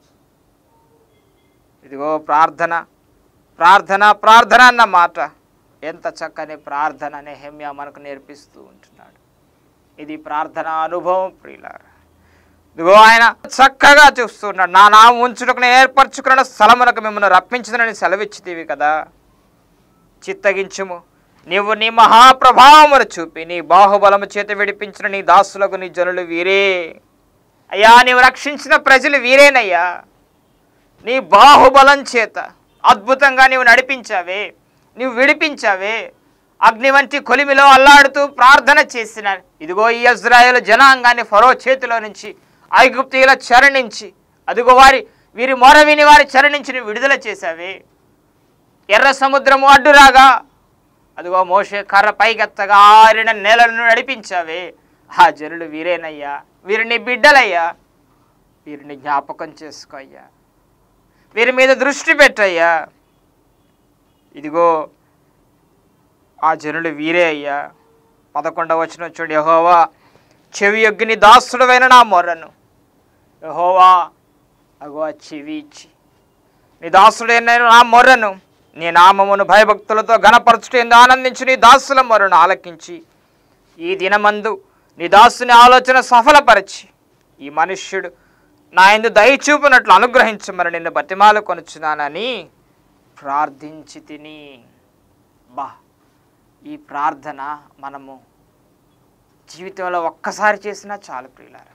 ఇదిగో ప్రార్థన ప్రార్థన ప్రార్థన అన్న మాట ఎంత చక్కని ప్రార్థన అనే హెమ్య మనకు నేర్పిస్తూ ఉంటున్నాడు ఇది ప్రార్థన అనుభవం ప్రియులారా ఇదిగో ఆయన చక్కగా చూస్తున్నాడు నా నామం ఉంచుటకు ఏర్పరచుకున్న స్థలమునకు మిమ్మల్ని రప్పించదని సెలవిచ్చితివి కదా చిత్తగించుము నీవు నీ మహాప్రభావమును చూపి నీ బాహుబలము చేత విడిపించిన నీ దాసులకు నీ జనులు వీరే అయ్యా నీవు రక్షించిన ప్రజలు వీరేనయ్యా నీ బాహుబలం చేత అద్భుతంగా నీవు నడిపించావే నీవు విడిపించావే అగ్ని వంటి కొలిమిలో అల్లాడుతూ ప్రార్థన చేసిన ఇదిగో ఈ ఇజ్రాయేల్ జనాంగాన్ని ఫరో చేతిలో నుంచి ఐగుప్తీయుల చెర నుంచి అదిగో వారి వీరి మొర విని వారి చెర నుంచి నీవు విడుదల చేశావే ఎర్ర సముద్రము అడ్డురాగా అదిగో మోషే కర్ర పైకెత్తగా ఆరిన నేలను నడిపించావే ఆ జనులు వీరేనయ్యా వీరిని బిడ్డలయ్యా వీరిని జ్ఞాపకం చేసుకో అయ్యా వీరి మీద దృష్టి పెట్టయ్యా ఇదిగో ఆ జనులు వీరే అయ్యా పదకొండవ వచ్చిన చూడు యహోవా చెవి యొగ్గిని దాసుడవైన నా మొర్రను యహోవా అగో ఆ చెవి ఇచ్చి నీ దాసుడైన నా మొర్రను నీ నామమును భయభక్తులతో గణపరచుటేందు ఆనందించి నీ దాసుల మొర్రను ఆలకించి ఈ దినమందు నీ దాసుని ఆలోచన సఫలపరచి ఈ మనుష్యుడు నా ఎందు దయచూపునట్లు అనుగ్రహించమని నిన్ను బతిమాలు కొనుచున్నానని ప్రార్థించి తిని బా ఈ ప్రార్థన మనము జీవితంలో ఒక్కసారి చేసినా చాలు ప్రియులారా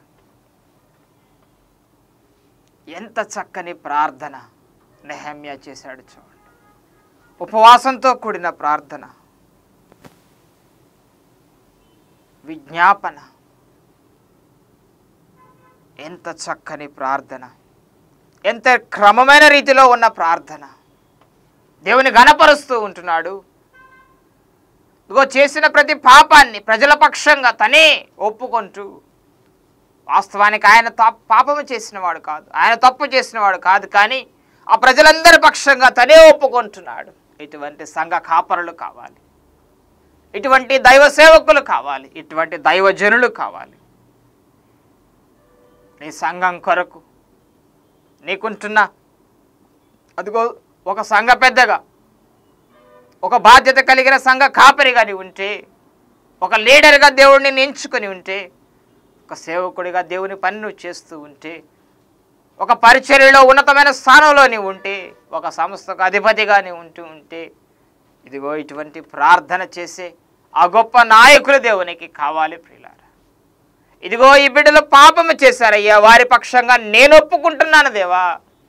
ఎంత చక్కని ప్రార్థన నెహమ్య చేశాడు చూడండి ఉపవాసంతో కూడిన ప్రార్థన విజ్ఞాపన ఎంత చక్కని ప్రార్థన ఎంత క్రమమైన రీతిలో ఉన్న ప్రార్థన దేవుని గణపరుస్తూ ఉంటున్నాడు ఇదిగో చేసిన ప్రతి పాపాన్ని ప్రజల పక్షంగా తనే ఒప్పుకుంటూ వాస్తవానికి ఆయన తా- పాపము చేసినవాడు కాదు ఆయన తప్పు చేసినవాడు కాదు కానీ ఆ ప్రజలందరి పక్షంగా తనే ఒప్పుకుంటున్నాడు ఇటువంటి సంఘ కాపరులు కావాలి ఇటువంటి దైవ సేవకులు కావాలి ఇటువంటి దైవజనులు కావాలి నీ సంఘం కొరకు నీకుంటున్న అదిగో ఒక సంఘ పెద్దగా ఒక బాధ్యత కలిగిన సంఘ కాపరిగా నీవు ఉంటే ఒక లీడర్గా దేవుడిని ఎంచుకొని ఉంటే ఒక సేవకుడిగా దేవుని పని నువ్వు చేస్తూ ఉంటే ఒక పరిచర్యలో ఉన్నతమైన స్థానంలో నీవు ఉంటే ఒక సంస్థకు అధిపతిగా నీవు ఉంటూ ఉంటే ఇదిగో ఇటువంటి ప్రార్థన చేసే ఆ గొప్ప నాయకులు దేవునికి కావాలి ప్రియులారా ఇదిగో ఈ బిడ్డలు పాపము చేశారయ్యా వారి పక్షంగా నేను ఒప్పుకుంటున్నాను దేవా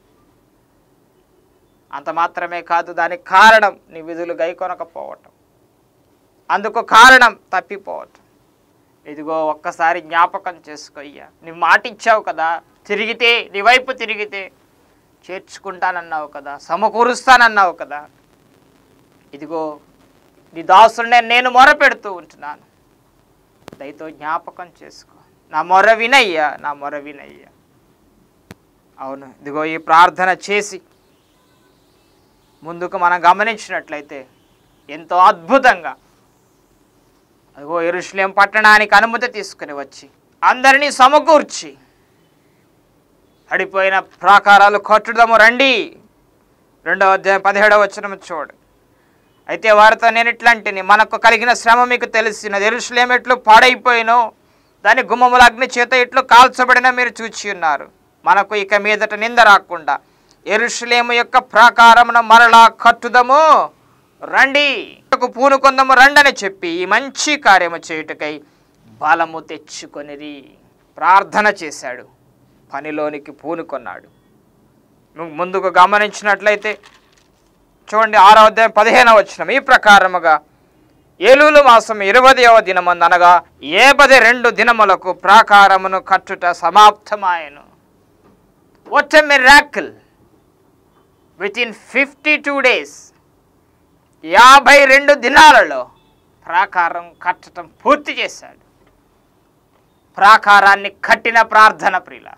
అంత మాత్రమే కాదు దానికి కారణం నీ విధులు గైకొనకపోవటం అందుకు కారణం తప్పిపోవటం ఇదిగో ఒక్కసారి జ్ఞాపకం చేసుకోయ్యా నీ మాట ఇచ్చావు కదా తిరిగితే నీ వైపు తిరిగితే చేర్చుకుంటానన్నావు కదా సమకూరుస్తానన్నావు కదా ఇదిగో నీ దాసుడినే నేను మొరపెడుతూ ఉంటున్నాను దయతో జ్ఞాపకం చేసుకో నా మొర వినయ్యా నా మొర వినయ్యా అవును ఇదిగో ఈ ప్రార్థన చేసి ముందుకు మనం గమనించినట్లయితే ఎంతో అద్భుతంగా అదిగో ఎరుషులేం పట్టణానికి అనుమతి తీసుకుని వచ్చి అందరినీ సమకూర్చి పడిపోయిన ప్రాకారాలు కట్టుదము రండి రెండవ అధ్యాయం పదిహేడవ వచనం చూడు అయితే వారితో నేను ఇట్లాంటిని మనకు కలిగిన శ్రమ మీకు తెలిసినది ఎరుషులేం ఎట్లు పాడైపోయినో దాని గుమ్మముల అగ్ని చేత ఇట్లు కాల్చబడిన మీరు చూచి ఉన్నారు మనకు ఇక మీదట నింద రాకుండా ఎరుషులేము యొక్క ప్రాకారమున మరలా కట్టుదము రండి పూనుకొందము రండని చెప్పి ఈ మంచి కార్యము చేయుటకై బలము తెచ్చుకొనిరి ప్రార్థన చేశాడు పనిలోనికి పూనుకొన్నాడు ము- ముందుకు గమనించినట్లయితే చూడండి ఆరో అధ్యాయం పదిహేనవ వచ్చిన ఈ ప్రకారముగా ఏలూలు మాసం ఇరవదవ దినమందు అనగా ఏపది రెండు దినములకు ప్రాకారమును కట్టుట సమాప్తమాయను what a miracle within fifty two days యాభై రెండు దినాలలో ప్రాకారం కట్టడం పూర్తి చేశాడు ప్రాకారాన్ని కట్టిన ప్రార్థన ప్రియులార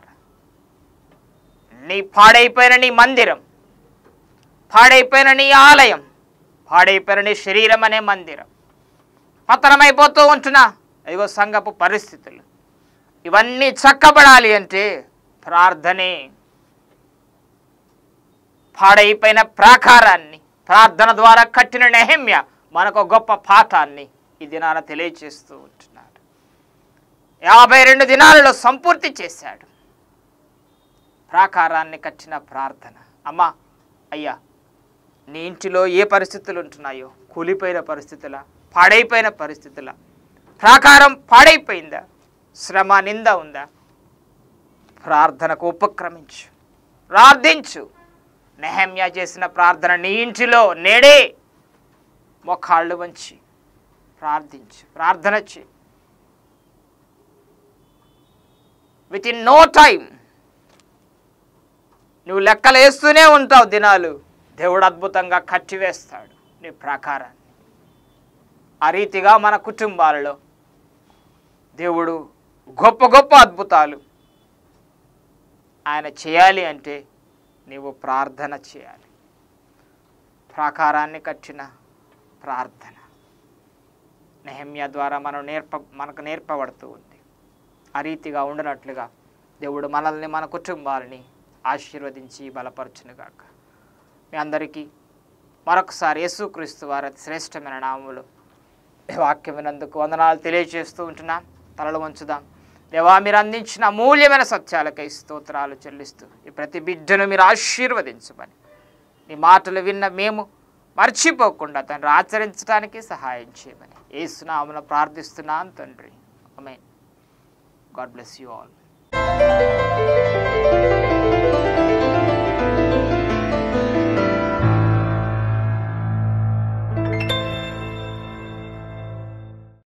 నీ పాడైపోయిన నీ మందిరం పాడైపోయిన నీ ఆలయం పాడైపోయిన నీ శరీరం అనే మందిరం పతనమైపోతూ ఉంటున్నా ఇదిగో సంగపు పరిస్థితులు ఇవన్నీ చక్కబడాలి అంటే ప్రార్థనే పాడైపోయిన ప్రాకారాన్ని ప్రార్థన ద్వారా కట్టిన నెహమ్య మనకు ఒక గొప్ప పాఠాన్ని ఈ దినాన తెలియచేస్తూ ఉంటున్నాడు యాభై రెండు దినాలలో సంపూర్తి చేశాడు ప్రాకారాన్ని కట్టిన ప్రార్థన అమ్మా అయ్యా నీ ఇంటిలో ఏ పరిస్థితులు ఉంటున్నాయో కూలిపోయిన పరిస్థితుల పాడైపోయిన పరిస్థితుల ప్రాకారం పాడైపోయిందా శ్రమ నింద ఉందా ప్రార్థనకు ఉపక్రమించు ప్రార్థించు నెహమ్యా చేసిన ప్రార్థన నీ ఇంటిలో నేడే మొక్కాళ్ళు వంచి ప్రార్థించు ప్రార్థన చే విత్ ఇన్ నో టైం నువ్వు లెక్కలు వేస్తూనే ఉంటావు దినాలు దేవుడు అద్భుతంగా కట్టివేస్తాడు నీ ప్రాకారాన్ని ఆ రీతిగా మన కుటుంబాలలో దేవుడు గొప్ప గొప్ప అద్భుతాలు ఆయన చేయాలి అంటే నీవు ప్రార్థన చేయాలి ప్రాకారాన్ని కట్టిన ప్రార్థన నెహమ్య ద్వారా మనం నేర్ప మనకు నేర్పబడుతూ ఉంది ఆ రీతిగా ఉండనట్లుగా దేవుడు మనల్ని మన కుటుంబాలని ఆశీర్వదించి బలపరచునుగాక మీ అందరికీ మరొకసారి యేసుక్రీస్తు వారి అతి శ్రేష్టమైన నామములు ఈ వాక్యం వినందుకు వందనాలు తెలియజేస్తూ ఉంటున్నాం తలలు వంచుదాం దేవా మీరు అందించిన అమూల్యమైన సత్యాలకై స్తోత్రాలు చెల్లిస్తూ ఈ ప్రతి బిడ్డను మీరు ఆశీర్వదించమని నీ మాటలు విన్న మేము మర్చిపోకుండా తండ్రి ఆచరించడానికి సహాయం చేయమని ఏసునామను ప్రార్థిస్తున్నాను తండ్రి amen God bless you all